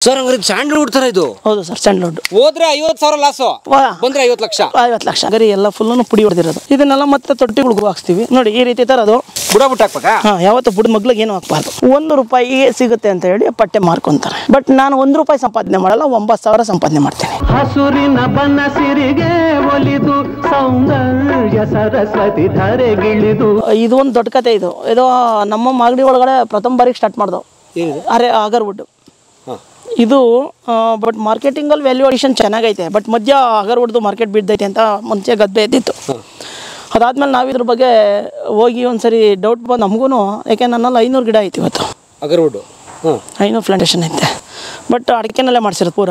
Sir ಹಂಗಾರೆ Sandalwood ತರ ಇದು ಹೌದು ಸರ್ ಸ್ಯಾಂಡ್ಲ್ವುಡ್ ಹೋದ್ರೆ ಐವತ್ತು ಸಾವಿರ ಲಾಸು ಬಂದ್ರೆ ಐವತ್ತು ಲಕ್ಷ ಐವತ್ತು ಲಕ್ಷ ಗರಿ ಎಲ್ಲ ಫುಲ್ಲು ಪುಡಿ ಹೊಡೆದಿರೋದು ಇದನ್ನೆಲ್ಲ ಮತ್ತೆ ತೊಟ್ಟಿಗಳಿಗೂ ಹಾಕ್ಸ್ತೀವಿ ನೋಡಿ ಈ ರೀತಿ ತರೋದು ಬುಡ ಬಿಟ್ಟು ಹಾಕ್ಬೇಕಾ ಹಾಂ ಯಾವತ್ತು ಬುಡ ಮಗ್ಳಿಗೆ ಏನು ಹಾಕ್ಬಾರ್ದು ಒಂದು ರೂಪಾಯಿಗೆ ಸಿಗುತ್ತೆ ಅಂತ ಹೇಳಿ ಪಟ್ಟೆ ಮಾರ್ಕೊಂತಾರೆ ಬಟ್ ನಾನು ಒಂದು ರೂಪಾಯಿ ಸಂಪಾದನೆ ಮಾಡಲ್ಲ ಒಂಬತ್ತು ಸಾವಿರ ಸಂಪಾದನೆ ಮಾಡ್ತೀನಿ ಹಸುರಿನ ಬನಸಿರಿಗೆ ಒಲಿದು ಸೌಂದರ್ಯ ಸರಸ್ವತಿ ಧರೆಗಿಳಿದು ಇದು ಒಂದು ದೊಡ್ಡ ಕತೆ ಇದು ಇದು ನಮ್ಮ ಮಾಗಡಿ ಒಳಗಡೆ ಪ್ರಥಮ ಬಾರಿಗೆ ಸ್ಟಾರ್ಟ್ ಮಾಡ್ದವು ಏನಿದು ಅರೆ ಅಗರ್ವುಡ್ ಹಾಂ ಇದು ಬಟ್ ಮಾರ್ಕೆಟಿಂಗಲ್ಲಿ ವ್ಯಾಲ್ಯೂಯೇಷನ್ ಚೆನ್ನಾಗೈತೆ ಬಟ್ ಮಧ್ಯ ಅಗರ್ವುಡ್ದು ಮಾರ್ಕೆಟ್ ಬಿದ್ದೈತೆ ಅಂತ ಮುಂಚೆ ಗದ್ದೆ ಎದ್ದಿತ್ತು ಅದಾದ್ಮೇಲೆ ನಾವು ಇದ್ರ ಬಗ್ಗೆ ಹೋಗಿ ಒಂದ್ಸರಿ ಡೌಟ್ ಬಂದು ನಮಗೂ ಯಾಕೆ ನನ್ನಲ್ಲಿ ಐನೂರು ಗಿಡ ಐತಿ ಇವತ್ತು ಅಗರ್ವುಡ್ ಹಾಂ ಐನೂರು ಪ್ಲಾಂಟೇಶನ್ ಐತೆ ಬಟ್ ಅಡಿಕೆನಲ್ಲೇ ಮಾಡ್ಸಿರೋದು ಪೂರ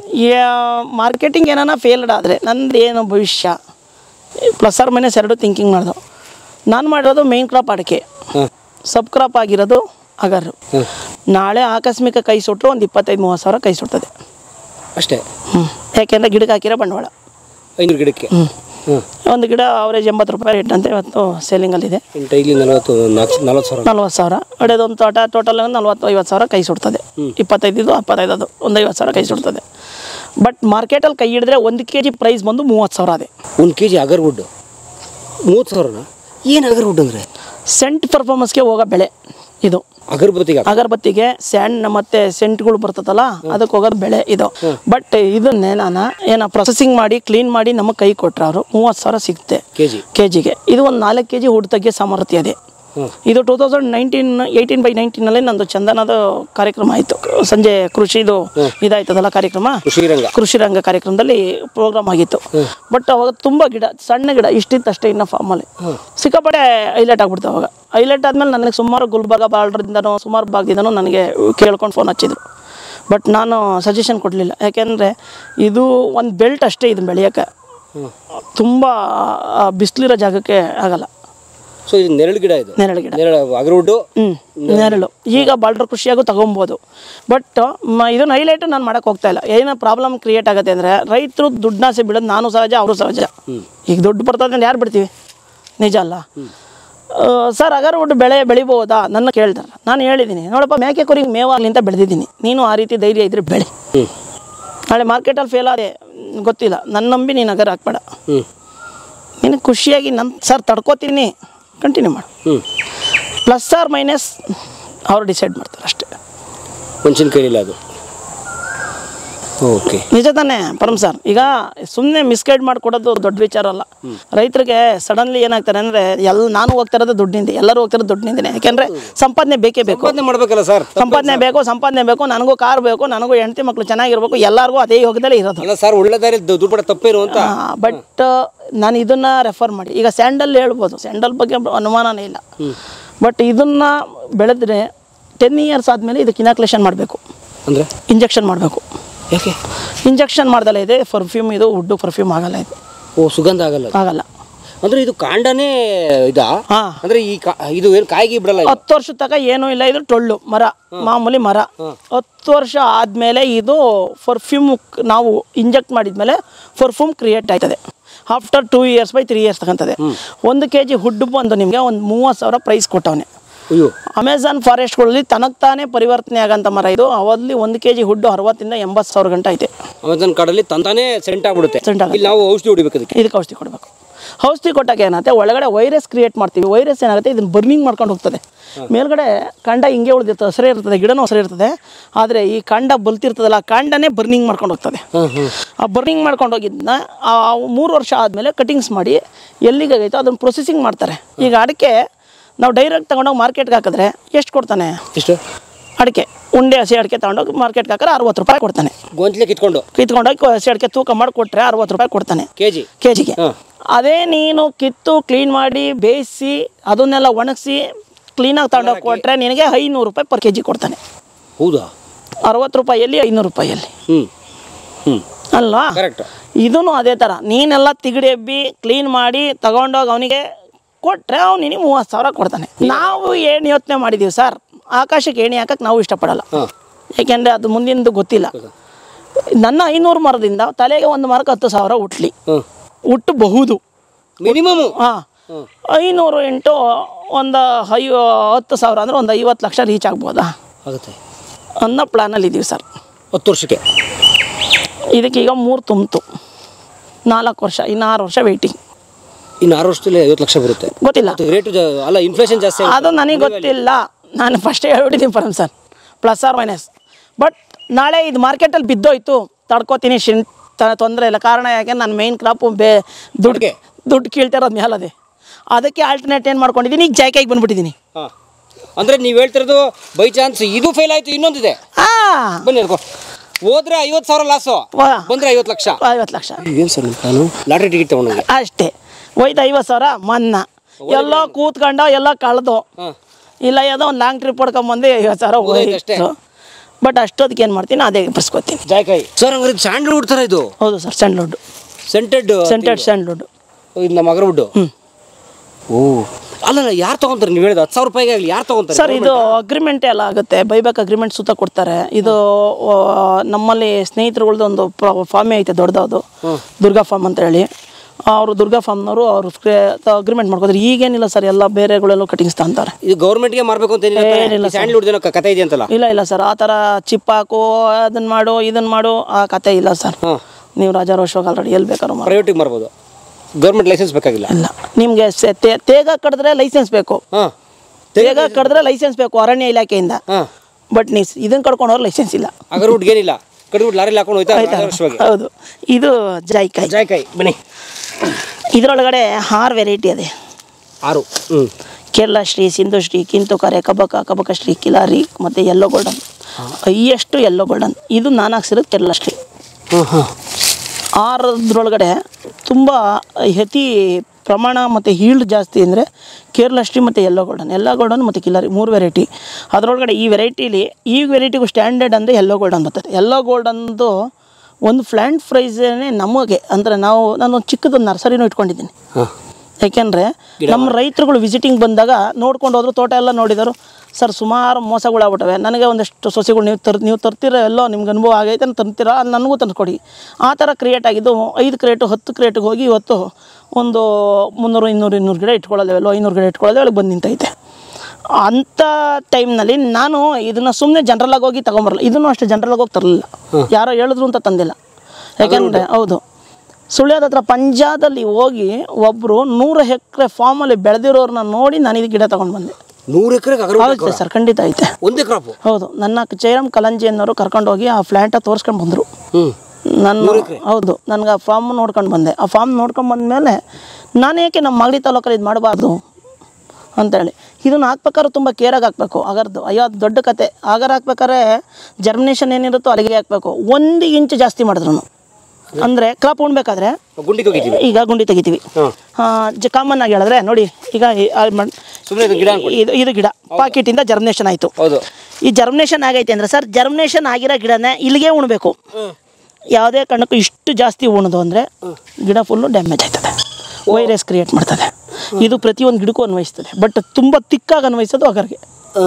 ಮಾರ್ಕೆಟಿಂಗ್ ಏನಾನ ಫೇಲ್ಡ್ ಆದರೆ ನಂದು ಏನು ಭವಿಷ್ಯ ಪ್ಲಸ್ ಆರ್ ಮೈನಸ್ ಎರಡು ಥಿಂಕಿಂಗ್ ಮಾಡ್ದು ನಾನು ಮಾಡಿರೋದು ಮೇನ್ ಕ್ರಾಪ್ ಅಡಿಕೆ ಹಾಂ ಸಬ್ ಕ್ರಾಪ್ ಆಗಿರೋದು ಅಗರು ನಾಳೆ ಆಕಸ್ಮಿಕ ಕೈ ಸುಟ್ಟರು ಒಂದು ಇಪ್ಪತ್ತೈದು ಮೂವತ್ತು ಸಾವಿರ ಕೈ ಸುಡ್ತದೆ ಅಷ್ಟೇ ಹ್ಞೂ ಯಾಕೆಂದರೆ ಗಿಡಕ್ಕೆ ಹಾಕಿರೋ ಬಂಡವಾಳ ಐನೂರು ಗಿಡಕ್ಕೆ ಹ್ಞೂ ಹ್ಞೂ ಒಂದು ಗಿಡ ಅವರೇಜ್ ಎಂಬತ್ತು ರೂಪಾಯಿ ರೇಟ್ ಅಂತ ಇವತ್ತು ಸೇಲಿಂಗಲ್ಲಿದೆ ಡೈಲಿ ನಲವತ್ತು ನಾಲ್ಕು ನಲ್ವತ್ತು ಸಾವಿರ ನಲ್ವತ್ತು ಸಾವಿರ ಹೊಡೆದೊಂದು ತೋಟ ಟೋಟಲ್ ನಲ್ವತ್ತು ಐವತ್ತು ಸಾವಿರ ಕೈ ಸುಡ್ತದೆ ಇಪ್ಪತ್ತೈದು ಇದು ಎಪ್ಪತ್ತೈದು ಅದು ಒಂದು ಐವತ್ತು ಸಾವಿರ ಕೈ ಸುಡ್ತದೆ ಬಟ್ ಮಾರ್ಕೆಟಲ್ಲಿ ಕೈ ಹಿಡಿದ್ರೆ ಒಂದು ಕೆ ಜಿ ಪ್ರೈಸ್ ಬಂದು ಮೂವತ್ತು ಸಾವಿರ ಅದೇ ಒಂದು ಕೆ ಜಿ ಅಗರ್ವುಡ್ ಮೂವತ್ತು ಸಾವಿರನಾ ಏನು ಅಗರ್ವುಡ್ ಅಂದರೆ ಸೆಂಟ್ ಪರ್ಫಾರ್ಮೆನ್ಸ್ಗೆ ಹೋಗೋ ಬೆಳೆ ಇದು ಅಗರಬತ್ತಿಗೆ ಅಗರಬತ್ತಿಗೆ ಸ್ಯಾಂಡ್ ಮತ್ತೆ ಸೆಂಟ್ಗಳು ಬರ್ತದಲ್ಲ ಅದಕ್ಕೆ ಹೋಗೋದು ಬೆಳೆ ಇದು ಬಟ್ ಇದನ್ನೇ ನಾನು ಏನ ಪ್ರೊಸೆಸಿಂಗ್ ಮಾಡಿ ಕ್ಲೀನ್ ಮಾಡಿ ನಮಗೆ ಕೈ ಕೊಟ್ರೆ ಅವರು ಮೂವತ್ತು ಸಾವಿರ ಸಿಗುತ್ತೆ ಕೆ ಜಿ ಕೆ ಜಿಗೆ ಇದು ಒಂದು ನಾಲ್ಕು ಕೆ ಜಿ ಹುಡ್ ತೆಗಿಯೋ ಸಾಮರ್ಥ್ಯ ಇದೆ ಹ್ಮ್. ಇದು two thousand nineteen eighteen by ನೈನ್ಟೀನಲ್ಲಿ ನಂದು ಚಂದನದ ಕಾರ್ಯಕ್ರಮ ಆಯಿತು ಸಂಜೆ ಕೃಷಿದು ಇದಾಯ್ತದಲ್ಲ ಕಾರ್ಯಕ್ರಮ ಕೃಷಿ ರಂಗ ಕೃಷಿ ರಂಗ ಕಾರ್ಯಕ್ರಮದಲ್ಲಿ ಪ್ರೋಗ್ರಾಮ್ ಆಗಿತ್ತು ಬಟ್ ಅವಾಗ ತುಂಬ ಗಿಡ ಸಣ್ಣ ಗಿಡ ಇಷ್ಟಿತ್ತು ಅಷ್ಟೇ ಇನ್ನು ಫಾರ್ಮಲ್ಲಿ ಸಿಕ್ಕಾಪಟ್ಟೆ ಹೈಲೈಟ್ ಆಗ್ಬಿಡ್ತು ಅವಾಗ ಹೈಲೈಟ್ ಆದಮೇಲೆ ನನಗೆ ಸುಮಾರು ಗುಲ್ಬರ್ಗ ಬಾರ್ಡ್ರಿಂದನೋ ಸುಮಾರು ಭಾಗದಿಂದನೂ ನನಗೆ ಕೇಳ್ಕೊಂಡು ಫೋನ್ ಹಚ್ಚಿದ್ರು ಬಟ್ ನಾನು ಸಜೆಷನ್ ಕೊಡಲಿಲ್ಲ ಯಾಕೆಂದರೆ ಇದು ಒಂದು ಬೆಲ್ಟ್ ಅಷ್ಟೇ ಇದು ಬೆಳೆಯೋಕ್ಕೆ ತುಂಬ ಬಿಸಿಲಿರೋ ಜಾಗಕ್ಕೆ ಆಗಲ್ಲ ಸೊ ಇದು ನೆರಳು ಗಿಡ ಇದು ನೆರಳು ಗಿಡ ನೆರಳು ಅಗರ್ವುಡ್ಡು ಹ್ಞೂ ನೆರಳು ಈಗ ಬಾಲ್ಡ್ರ್ ಕೃಷಿಯಾಗೂ ತಗೊಬೋದು ಬಟ್ ಇದನ್ನ ಹೈಲೈಟ್ ನಾನು ಮಾಡೋಕ್ಕೆ ಹೋಗ್ತಾ ಇಲ್ಲ ಏನೋ ಪ್ರಾಬ್ಲಮ್ ಕ್ರಿಯೇಟ್ ಆಗುತ್ತೆ ಅಂದರೆ ರೈತರು ದುಡ್ಡಾಸೆ ಬಿಡೋದು ನಾನು ಸಹಜ ಅವರು ಸಹಜ ಈಗ ದುಡ್ಡು ಬರ್ತದೆ ಅಂದ್ರೆ ಯಾರು ಬಿಡ್ತೀವಿ ನಿಜ ಅಲ್ಲ ಸರ್ ಅಗರ್ವುಡ್ ಬೆಳೆ ಬೆಳಿಬೋದಾ ನನ್ನ ಕೇಳ್ತಾರೆ ನಾನು ಹೇಳಿದ್ದೀನಿ ನೋಡಪ್ಪ ಮೇಕೆ ಕುರಿಗೆ ಮೇವಾಗಲಿ ಅಂತ ಬೆಳೆದಿದ್ದೀನಿ ನೀನು ಆ ರೀತಿ ಧೈರ್ಯ ಇದ್ರೆ ಬೆಳೆ ಹ್ಞೂ ನಾಳೆ ಮಾರ್ಕೆಟಲ್ಲಿ ಫೇಲ್ ಆದೆ ಗೊತ್ತಿಲ್ಲ ನನ್ನ ನಂಬಿ ನೀನು ಅಗರ್ ಹಾಕ್ಬೇಡ ಹ್ಞೂ ನಿನಗೆ ಖುಷಿಯಾಗಿ ನನ್ನ ಸರ್ ತಡ್ಕೋತೀನಿ ಕಂಟಿನ್ಯೂ ಮಾಡು ಹ್ಞೂ ಪ್ಲಸ್ ಆರ್ ಮೈನಸ್ ಅವ್ರು ಡಿಸೈಡ್ ಮಾಡ್ತಾರೆ ಅಷ್ಟೇ ಮೆಣಸಿನ್ಕಾಯಿ ಅದು ಓಕೆ ನಿಜ ತಾನೇ ಪರಮ್ ಸರ್ ಈಗ ಸುಮ್ಮನೆ ಮಿಸ್ಗೈಡ್ ಮಾಡಿಕೊಡೋದು ದೊಡ್ಡ ವಿಚಾರ ಅಲ್ಲ ರೈತರಿಗೆ ಸಡನ್ಲಿ ಏನಾಗ್ತಾರೆ ಅಂದರೆ ಎಲ್ಲ ನಾನು ಹೋಗ್ತಾ ಇರೋದು ದುಡ್ಡಿಂದ ಎಲ್ಲರೂ ಹೋಗ್ತಿರೋದು ದುಡ್ಡಿಂದನೇ ಯಾಕೆಂದರೆ ಸಂಪಾದನೆ ಬೇಕೇ ಬೇಕು ಸಂಪಾದನೆ ಮಾಡ್ಬೇಕಲ್ಲ ಸರ್ ಸಂಪಾದನೆ ಬೇಕು ಸಂಪಾದನೆ ಬೇಕು ನನಗೂ ಕಾರ್ ಬೇಕು ನನಗೂ ಹೆಂಡತಿ ಮಕ್ಕಳು ಚೆನ್ನಾಗಿರ್ಬೇಕು ಎಲ್ಲರಿಗೂ ಅದೇ ಯೋಗದಲ್ಲೇ ಇರೋದು ಅಲ್ಲ ಸರ್ ಒಳ್ಳೆ ದಾರಿ ದುಡ್ಡು ಪಡ ತಪ್ಪೇನು ಅಂತ ಬಟ್ ನಾನು ಇದನ್ನ ರೆಫರ್ ಮಾಡಿ ಈಗ ಸ್ಯಾಂಡಲ್ ಹೇಳ್ಬೋದು ಸ್ಯಾಂಡಲ್ ಬಗ್ಗೆ ಅನುಮಾನನೇ ಇಲ್ಲ ಬಟ್ ಇದನ್ನ ಬೆಳೆದ್ರೆ ಟೆನ್ ಇಯರ್ಸ್ ಆದಮೇಲೆ ಇದಕ್ಕೆ ಇನಾಕ್ಲೇಷನ್ ಮಾಡಬೇಕು ಅಂದರೆ ಇಂಜೆಕ್ಷನ್ ಮಾಡಬೇಕು ಯಾಕೆ ಇಂಜೆಕ್ಷನ್ ಮಾಡ್ದಲ್ಲ ಇದೆ ಪರ್ಫ್ಯೂಮ್ ಇದು ಉಡ್ಡು ಪರ್ಫ್ಯೂಮ್ ಆಗಲ್ಲ ಇದು ಓ ಸುಗಂಧ ಆಗಲ್ಲ ಅದು. ಆಗಲ್ಲ ಅಂದ್ರೆ ಇದು ಕಾಂಡನೇ ಇದಾ ಹಾ ಅಂದ್ರೆ ಈ ಕಾ- ಇದು ಏನು ಕಾಯಿಗೆ ಬಿಡಲ್ಲ ಇದು? ಹತ್ತು ವರ್ಷದ ತನಕ ಏನೂ ಇಲ್ಲ ಇದು ಟೊಳ್ಳು ಮರ ಮಾಮೂಲಿ ಮರ ಹತ್ತು ವರ್ಷ ಆದಮೇಲೆ ಇದು ಪರ್ಫ್ಯೂಮ್ ನಾವು ಇಂಜೆಕ್ಟ್ ಮಾಡಿದ್ಮೇಲೆ ಪರ್ಫ್ಯೂಮ್ ಕ್ರಿಯೇಟ್ ಆಯ್ತದೆ after two years by three years ತಗೊಂತದೆ ಒಂದು ಕೆ ಜಿ ಹುಡ್ಡು ಬಂದು ನಿಮಗೆ ಒಂದು ಮೂವತ್ತು ಸಾವಿರ ಪ್ರೈಸ್ ಕೊಟ್ಟವನೆ ಅಯ್ಯೋ ಅಮೆಝಾನ್ ಫಾರೆಸ್ಟ್ಗಳಲ್ಲಿ ತನಗೆ ತಾನೇ ಪರಿವರ್ತನೆ ಆಗಂತ ಮರ ಇದು ಅವಲ್ಲಿ ಒಂದು ಕೆ ಜಿ ಹುಡ್ಡು ಅರವತ್ತಿಂದ ಎಂಬತ್ತು ಸಾವಿರ ಗಂಟೆ ಐತೆ ಅಮೆಝಾನ್ ಕಾಡಲ್ಲಿ ತಂತಾನೆ ಸೆಂಟ್ ಆಗ್ಬಿಡುತ್ತೆ ಸೆಂಟ್ ಆಗುತ್ತೆ. ಇಲ್ಲಿ ನಾವು ಔಷಧಿ ಹೊಡಿಬೇಕು ಅದಕ್ಕೆ ಇದಕ್ಕೆ ಔಷಧಿ ಕೊಡಬೇಕು ಔಷಧಿ ಕೊಟ್ಟಾಗ ಏನಾಗುತ್ತೆ ಒಳಗಡೆ ವೈರಸ್ ಕ್ರಿಯೇಟ್ ಮಾಡ್ತೀವಿ ವೈರಸ್ ಏನಾಗುತ್ತೆ ಇದನ್ನು ಬರ್ನಿಂಗ್ ಮಾಡ್ಕೊಂಡು ಹೋಗ್ತದೆ ಮೇಲ್ಗಡೆ ಕಾಂಡ ಹಿಂಗೆ ಉಳಿದಿರ್ತದೆ ಹಸಿರೇ ಇರ್ತದೆ ಗಿಡನೂ ಹಸಿರೇ ಇರ್ತದೆ ಆದರೆ ಈ ಕಾಂಡ ಬಲ್ತಿರ್ತದಲ್ಲ ಆ ಕಾಂಡನೇ ಬರ್ನಿಂಗ್ ಮಾಡ್ಕೊಂಡು ಹೋಗ್ತದೆ ಆ ಬರ್ನಿಂಗ್ ಮಾಡ್ಕೊಂಡು ಹೋಗಿದ್ದನ್ನ ಆ ಮೂರು ವರ್ಷ ಆದಮೇಲೆ ಕಟಿಂಗ್ಸ್ ಮಾಡಿ ಎಲ್ಲಿಗೆ ಆಗೈತೋ ಅದನ್ನು ಪ್ರೊಸೆಸಿಂಗ್ ಮಾಡ್ತಾರೆ ಈಗ ಅಡಿಕೆ ನಾವು ಡೈರೆಕ್ಟ್ ತಗೊಂಡೋಗಿ ಮಾರ್ಕೆಟ್ಗೆ ಹಾಕಿದ್ರೆ ಎಷ್ಟು ಕೊಡ್ತಾನೆ ಎಷ್ಟು ಅಡಿಕೆ ಉಂಡೆ ಹಸಿ ಅಡಿಕೆ ತಗೊಂಡೋಗಿ ಮಾರ್ಕೆಟ್ಗೆ ಹಾಕಿದ್ರೆ ಅರವತ್ತು ರೂಪಾಯಿ ಕೊಡ್ತಾನೆ ಗೊಂತ್ಲೆ ಕಿತ್ಕೊಂಡು ಕಿತ್ಕೊಂಡೋಗಿ ಹಸಿ ಅಡಿಕೆ ತೂಕ ಮಾಡಿ ಕೊಟ್ಟರೆ ಅರವತ್ತು ರೂಪಾಯಿ ಕೊಡ್ತಾನೆ ಕೆ ಜಿ ಕೆ ಜಿಗೆ ಹಾಂ ಅದೇ ನೀನು ಕಿತ್ತು ಕ್ಲೀನ್ ಮಾಡಿ ಬೇಯಿಸಿ ಅದನ್ನೆಲ್ಲ ಒಣಗಿಸಿ ಕ್ಲೀನಾಗಿ ತಗೊಂಡೋಗಿ ಕೊಟ್ಟರೆ ನಿನಗೆ ಐನೂರು ರೂಪಾಯಿ ಪರ್ ಕೆ ಜಿ ಕೊಡ್ತಾನೆ ಹೌದಾ ಅರವತ್ತು ರೂಪಾಯಲ್ಲಿ ಐನೂರು ರೂಪಾಯಲ್ಲಿ ಹ್ಞೂ ಹ್ಞೂ ಅಲ್ವಾ ಕರೆಕ್ಟ್ ಇದೂ ಅದೇ ಥರ ನೀನೆಲ್ಲ ತಿಗಡಿ ಎಬ್ಬಿ ಕ್ಲೀನ್ ಮಾಡಿ ತಗೊಂಡೋಗಿ ಅವನಿಗೆ ಕೊಟ್ಟರೆ ಅವ್ನು ನಿನಗೆ ಮೂವತ್ತು ಸಾವಿರ ಕೊಡ್ತಾನೆ ನಾವು ಏನು ಯೋಚನೆ ಮಾಡಿದ್ದೀವಿ ಸರ್ ಆಕಾಶಕ್ಕೆ ಏಣಿ ಹಾಕಕ್ಕೆ ನಾವು ಇಷ್ಟಪಡಲ್ಲ ಹಾಂ ಏಕೆಂದರೆ ಅದು ಮುಂದಿಂದು ಗೊತ್ತಿಲ್ಲ ನನ್ನ ಐನೂರು ಮರದಿಂದ ತಲೆಗೆ ಒಂದು ಮರಕ್ಕೆ ಹತ್ತು ಸಾವಿರ ಹುಟ್ಲಿ ಹಾಂ ಹುಟ್ಟಬಹುದು ಮಿನಿಮಮ್ ಹಾಂ ಐನೂರು ಇಂಟು ಒಂದು ಐ ಹತ್ತು ಸಾವಿರ ಅಂದರೆ ಒಂದು ಐವತ್ತು ಲಕ್ಷ ರೀಚ್ ಆಗ್ಬೋದಾ ಆಗುತ್ತೆ ಅನ್ನೋ ಪ್ಲ್ಯಾನಲ್ಲಿ ಇದ್ದೀವಿ ಸರ್ ಹತ್ತು ವರ್ಷಕ್ಕೆ ಇದಕ್ಕೆ ಈಗ ಮೂರು ತುಂಬಿತು ನಾಲ್ಕು ವರ್ಷ ಇನ್ನು ಆರು ವರ್ಷ ವೆಯ್ಟಿಂಗ್ ಇನ್ನು ಆರು ವರ್ಷದಲ್ಲಿ ಐವತ್ತು ಲಕ್ಷ ಬರುತ್ತೆ ಗೊತ್ತಿಲ್ಲ ರೇಟು ಅಲ್ಲ ಇನ್ಫ್ಲೇಷನ್ ಜಾಸ್ತಿ ಆಗುತ್ತೆ. ಅದು ನನಗೆ ಗೊತ್ತಿಲ್ಲ ನಾನು ಫಸ್ಟೇ ಹೇಳ್ಬಿಟ್ಟಿದ್ದೀನಿ Param sir plus or minus but ನಾಳೆ ಇದು ಮಾರ್ಕೆಟಲ್ಲಿ ಬಿದ್ದೋಯ್ತು ತಡ್ಕೋತೀನಿ ಶಿನ್ ತೊಂದರೆ ಇಲ್ಲ ಕಾರಣ ಯಾಕೆ ನನ್ನ ಮೈನ್ ಕ್ರಾಪು ಬೇ ದುಡ್ಡು ಅಡ್ಗೆ. ದುಡ್ಡು ಕೀಳ್ತಿರೋದು ಮೇಲದೆ ಅದಕ್ಕೆ ಆಲ್ಟರ್ನೇಟ್ ಏನು ಮಾಡ್ಕೊಂಡಿದ್ದೀನಿ ಈಗ ಜಾಯ್ಕಾಯಿಗೆ ಬಂದ್ಬಿಟ್ಟಿದ್ದೀನಿ ಹಾ ಅಂದ್ರೆ ನೀವು ಹೇಳ್ತಿರೋದು ಬೈ ಚಾನ್ಸ್ ಇದು ಫೇಲ್ ಆಯ್ತು ಇನ್ನೊಂದಿದೆ ಹಾಂ ಬನ್ನಿ ಹೇಳ್ಕೊ ಹೋದ್ರೆ ಐವತ್ತು ಸಾವಿರ ಲಾಸು ವಾ. ಬಂದ್ರೆ ಐವತ್ತು ಲಕ್ಷ ಐವತ್ತು ಲಕ್ಷ ಏನು ಸರ್ ನಾನು ಲಾಟ್ರಿ ಟಿಕೆಟ್ ತಗೊಂಡಂಗೆ ಅಷ್ಟೇ ಹೋಯ್ತು ಐವತ್ತು ಸಾವಿರ ಮನ್ನಾ ಎಲ್ಲ ಕೂತ್ಕೊಂಡ ಎಲ್ಲ ಕಳೆದು ಹಾಂ ಇಲ್ಲ ಯಾವುದೋ ಒಂದು ಲಾಂಗ್ ಟ್ರಿಪ್ ಹೊಡ್ಕೊಂಬಂದು ಐವತ್ತು ಸಾವಿರ ಹೋಯ್ತು ಅಷ್ಟೇ. ಹೋಯ್ತು ಬಟ್ ಅಷ್ಟೊತ್ತಿಗೆ ಏನು ಮಾಡ್ತೀನಿ ಅದೇ ಬರ್ಸ್ಕೊತೀನಿ ಜಾಯ್ಕಾಯಿ ಸರ್ ಹಂಗಾರೆ ಸ್ಯಾಂಡಲ್ವುಡ್ ಥರ ಇದು ಹೌದು sir sandalwood scented scented sandalwood ಇದು ನಮ್ಮ ಅಗರವುಡ್ ಓ ಅಲ್ಲಲ್ಲ ಯಾರು ತಗೊಂತಾರೆ ನೀವು ಹೇಳಿದ ಹತ್ತು ಸಾವಿರ ರೂಪಾಯಿಗೆ ಆಗಲಿ ಯಾರು ತಗೊಂತಾರೆ ಸರ್ ಇದು ಅಗ್ರಿಮೆಂಟ್ ಎಲ್ಲ ಆಗುತ್ತೆ ಬೈಬ್ಯಾಕ್ ಅಗ್ರಿಮೆಂಟ್ ಸುತ್ತ ಕೊಡ್ತಾರೆ ಇದು ಆ, ನಮ್ಮಲ್ಲಿ ಸ್ನೇಹಿತರುಗಳ್ದು ಒಂದು ಫಾರ್ಮೇ ಐತೆ ದೊಡ್ಡದು ದುರ್ಗಾ ಫಾರ್ಮ್ ಅಂತ ಹೇಳಿ ಅವರು ದುರ್ಗಾ ಫಾರ್ಮ್ನವರು ಅವರು ಅಗ್ರಿಮೆಂಟ್ ಮಾಡ್ಕೋತಾರೆ ಈಗೇನಿಲ್ಲ ಸರ್ ಎಲ್ಲ ಬೇರೆಗಳೆಲ್ಲ ಕಟಿಂಗ್ಸ್ ಅಂತಾರೆ ಇದು ಗೌರ್ಮೆಂಟ್ಗೆ ಮಾರಬೇಕು ಅಂತ ಏನಿಲ್ಲ ಏನಿಲ್ಲ ಸ್ಯಾಂಡಲ್ವುಡ್ ಏನೋ ಕ- ಕತೆ ಇದೆ ಅಂತಲ್ಲ ಇಲ್ಲ ಇಲ್ಲ ಸರ್ ಆ ಥರ ಚಿಪ್ ಹಾಕು ಅದನ್ನ ಮಾಡು ಇದನ್ನ ಮಾಡು ಆ ಕತೆ ಇಲ್ಲ ಸರ್ ಹಾಂ ನೀವು ರಾಜಾರೋಷವಾಗ ಆಲ್ರೆಡಿ ಎಲ್ಲಿ ಬೇಕಾದ್ರೂ ಮಾಡಿ ಪ್ರೈವೇಟಿಗೆ ಮಾರ್ಬೋದು ಗೌರ್ಮೆಂಟ್ ಲೈಸೆನ್ಸ್ ಬೇಕಾಗಿಲ್ಲ ಇಲ್ಲ ನಿಮಗೆ ತೇಗ ಕಡಿದ್ರೆ ಲೈಸೆನ್ಸ್ ಬೇಕು ಹಾಂ ತೇಗ ಕಡಿದ್ರೆ ಲೈಸೆನ್ಸ್ ಬೇಕು ಅರಣ್ಯ ಇಲಾಖೆಯಿಂದ ಹಾಂ ಬಟ್ ನೀವು ಇದನ್ನ ಕಡ್ಕೊಂಡು ಹೋದ್ರೆ ಲೈಸೆನ್ಸ್ ಇಲ್ಲ ಅಗರವುಡ್ಗೆ ಏನಿಲ್ಲ ಕಡಿಬಿಟ್ಟು ಲಾರಿಲಿ ಹಾಕೊಂಡು ಹೋಯ್ತಾ ಆಯ್ತಾ ವರ್ಷವಾಗಿ ಹೌದು ಇದು ಜಾಯ್ಕಾಯಿ ಜಾಯ್ಕಾಯಿ ಬನ್ನಿ ಇದರೊಳಗಡೆ ಆರು ವೆರೈಟಿ ಇದೆ ಆರು ಹ್ಞೂ ಕೇರಳ ಶ್ರೀ ಸಿಂಧು ಶ್ರೀ ಕಿಂತುಕರೆ ಕಬಕ ಕಬಕ ಶ್ರೀ ಕಿಲಾರಿ ಮತ್ತು yellow golden highest yellow golden ಇದು ನಾನು ಹಾಕ್ಸಿರೋದು ಕೇರಳ ಶ್ರೀ ಹಾಂ ಹಾಂ ಆರದ್ರೊಳಗಡೆ ತುಂಬ ಅತಿ ಪ್ರಮಾಣ ಮತ್ತು ಹೀಲ್ಡ್ ಜಾಸ್ತಿ ಅಂದರೆ ಕೇರಳ ಶ್ರೀ ಮತ್ತು ಯೆಲ್ಲೋ ಗೋಲ್ಡನ್ ಯೆಲ್ಲೋ ಗೋಲ್ಡನ್ ಮತ್ತು ಕಿಲಾರಿ ಮೂರು ವೆರೈಟಿ ಅದರೊಳಗಡೆ ಈ ವೆರೈಟಿಲಿ ಈ ವೆರೈಟಿಗೂ ಸ್ಟ್ಯಾಂಡರ್ಡ್ ಅಂದರೆ ಯೆಲ್ಲೋ ಗೋಲ್ಡನ್ ಬರ್ತದೆ ಯೆಲ್ಲೋ ಗೋಲ್ಡನ್ದು ಒಂದು ಫ್ಲ್ಯಾಂಟ್ ಪ್ರೈಸೇ ನಮಗೆ ಅಂದರೆ ನಾವು ನಾನು ಒಂದು ಚಿಕ್ಕದೊಂದು ನರ್ಸರಿನೂ ಇಟ್ಕೊಂಡಿದ್ದೀನಿ ಹಾಂ ಯಾಕೆಂದರೆ ನಮ್ಮ ರೈತರುಗಳು ವಿಸಿಟಿಂಗ್ ಬಂದಾಗ ನೋಡ್ಕೊಂಡು ಹೋದ್ರು ತೋಟ ಎಲ್ಲ ನೋಡಿದರು ಸರ್ ಸುಮಾರು ಮೋಸಗಳಾಗ್ಬಿಟ್ಟವೆ ನನಗೆ ಒಂದಷ್ಟು ಸೊಸೆಗಳು ನೀವು ತರ್ ನೀವು ತರ್ತೀರೋ ಎಲ್ಲೋ ನಿಮ್ಗೆ ಅನುಭವ ಆಗೈತೆ ಅಂತ ತರ್ತೀರಾ ಅದು ನನಗೂ ತಂದುಕೊಡಿ ಆ ಥರ ಕ್ರಿಯೇಟ್ ಆಗಿದ್ದು ಐದು ಕ್ರೇಟು ಹತ್ತು ಕ್ರೇಟಿಗೆ ಹೋಗಿ ಇವತ್ತು ಒಂದು ಮುನ್ನೂರು ಇನ್ನೂರು ಇನ್ನೂರು ಗಿಡ ಇಟ್ಕೊಳ್ಳೋದೇವಲ್ಲೋ ಐನೂರು ಗಿಡ ಇಟ್ಕೊಳ್ಳೋದೇ ಒಳಗೆ ಬಂದು ನಿಂತೈತೆ ಅಂಥ ಟೈಮ್ನಲ್ಲಿ ನಾನು ಇದನ್ನು ಸುಮ್ಮನೆ ಜನರಲಾಗಿ ಹೋಗಿ ತೊಗೊಂಬರಲ್ಲ ಇದನ್ನು ಅಷ್ಟೇ ಜನರಲಾಗಿ ಹೋಗಿ ತರಲಿಲ್ಲ ಯಾರೋ ಹೇಳಿದ್ರು ಅಂತ ತಂದಿಲ್ಲ ಯಾಕೆಂದರೆ ಹೌದು ಸುಳ್ಯದ ಹತ್ರ ಪಂಜಾದಲ್ಲಿ ಹೋಗಿ ಒಬ್ಬರು ನೂರು ಎಕರೆ ಫಾರ್ಮಲ್ಲಿ ಬೆಳೆದಿರೋರನ್ನ ನೋಡಿ ನಾನು ಇದು ಗಿಡ ತೊಗೊಂಡು ಬಂದೆ ನೂರು ಎಕರೆಗೆ ಅಗರವುಡ್ ಹೌದು ಸರ್ ಖಂಡಿತ ಐತೆ ಒಂದೇ ಕ್ರಾಪು ಹೌದು ನನ್ನ ಜಯರಾಮ್ ಕಲಂಜಿ ಅನ್ನೋರು ಕರ್ಕೊಂಡು ಹೋಗಿ ಆ ಫ್ಲ್ಯಾಂಟ ತೋರಿಸ್ಕೊಂಡು ಬಂದರು ಹ್ಞೂ ನಾನು ಹೌದು ನನಗೆ ಆ ಫಾರ್ಮ್ ನೋಡ್ಕೊಂಡು ಬಂದೆ ಆ ಫಾರ್ಮ್ ನೋಡ್ಕೊಂಡು ಬಂದಮೇಲೆ ನಾನು ಏಕೆ ನಮ್ಮ ಮಾಗಡಿ ತಾಲೂಕಲ್ಲಿ ಇದು ಮಾಡಬಾರ್ದು ಅಂತೇಳಿ ಇದನ್ನು ಹಾಕ್ಬೇಕಾದ್ರೆ ತುಂಬ ಕೇರಾಗಿ ಹಾಕಬೇಕು ಅಗರ್ದು ಅಯ್ಯೋ ಅದು ದೊಡ್ಡ ಕತೆ ಆಗರ್ ಹಾಕ್ಬೇಕಾದ್ರೆ ಜರ್ಮಿನೇಷನ್ ಏನಿರುತ್ತೋ ಅಲ್ಲಿಗೆ ಹಾಕಬೇಕು ಒಂದು ಇಂಚು ಜಾಸ್ತಿ ಮಾಡಿದ್ರು ಅಂದರೆ ಕ್ರಾಪ್ ಉಣ್ಬೇಕಾದ್ರೆ ಗುಂಡಿಗೆ ಹೋಗಿದ್ದೀವಿ ಈಗ ಗುಂಡಿ ತೆಗಿತೀವಿ ಹಾಂ ಜ ಕಾಮನ್ ಆಗಿ ಹೇಳಿದ್ರೆ ನೋಡಿ ಈಗ ಈ- ಆ ಮಣ್- ಸುಮ್ಮನೆ ಇದು ಗಿಡ ಅನ್ಕೊಳ್ಳಿ. ಇದು ಇದು ಗಿಡ ಪಾಕೆಟಿಂದ ಜರ್ಮಿನೇಷನ್ ಆಯಿತು ಹೌದು ಈ ಜರ್ಮಿನೇಷನ್ ಆಗೈತೆ ಅಂದರೆ ಸರ್ ಜರ್ಮಿನೇಷನ್ ಆಗಿರೋ ಗಿಡನೇ ಇಲ್ಲಿಗೆ ಉಣ್ಬೇಕು ಯಾವುದೇ ಕಾರಣಕ್ಕೂ ಇಷ್ಟು ಜಾಸ್ತಿ ಉಣ್ದು ಅಂದರೆ ಗಿಡ ಫುಲ್ಲು ಡ್ಯಾಮೇಜ್ ಆಯ್ತದೆ ವೈರಸ್ ಕ್ರಿಯೇಟ್ ಮಾಡ್ತದೆ ಇದು ಪ್ರತಿಯೊಂದು ಗಿಡಕ್ಕೂ ಅನ್ವಯಿಸ್ತದೆ ಬಟ್ ತುಂಬ ತಿಕ್ಕಾಗಿ ಅನ್ವಯಿಸೋದು ಅಗರ್ಗೆ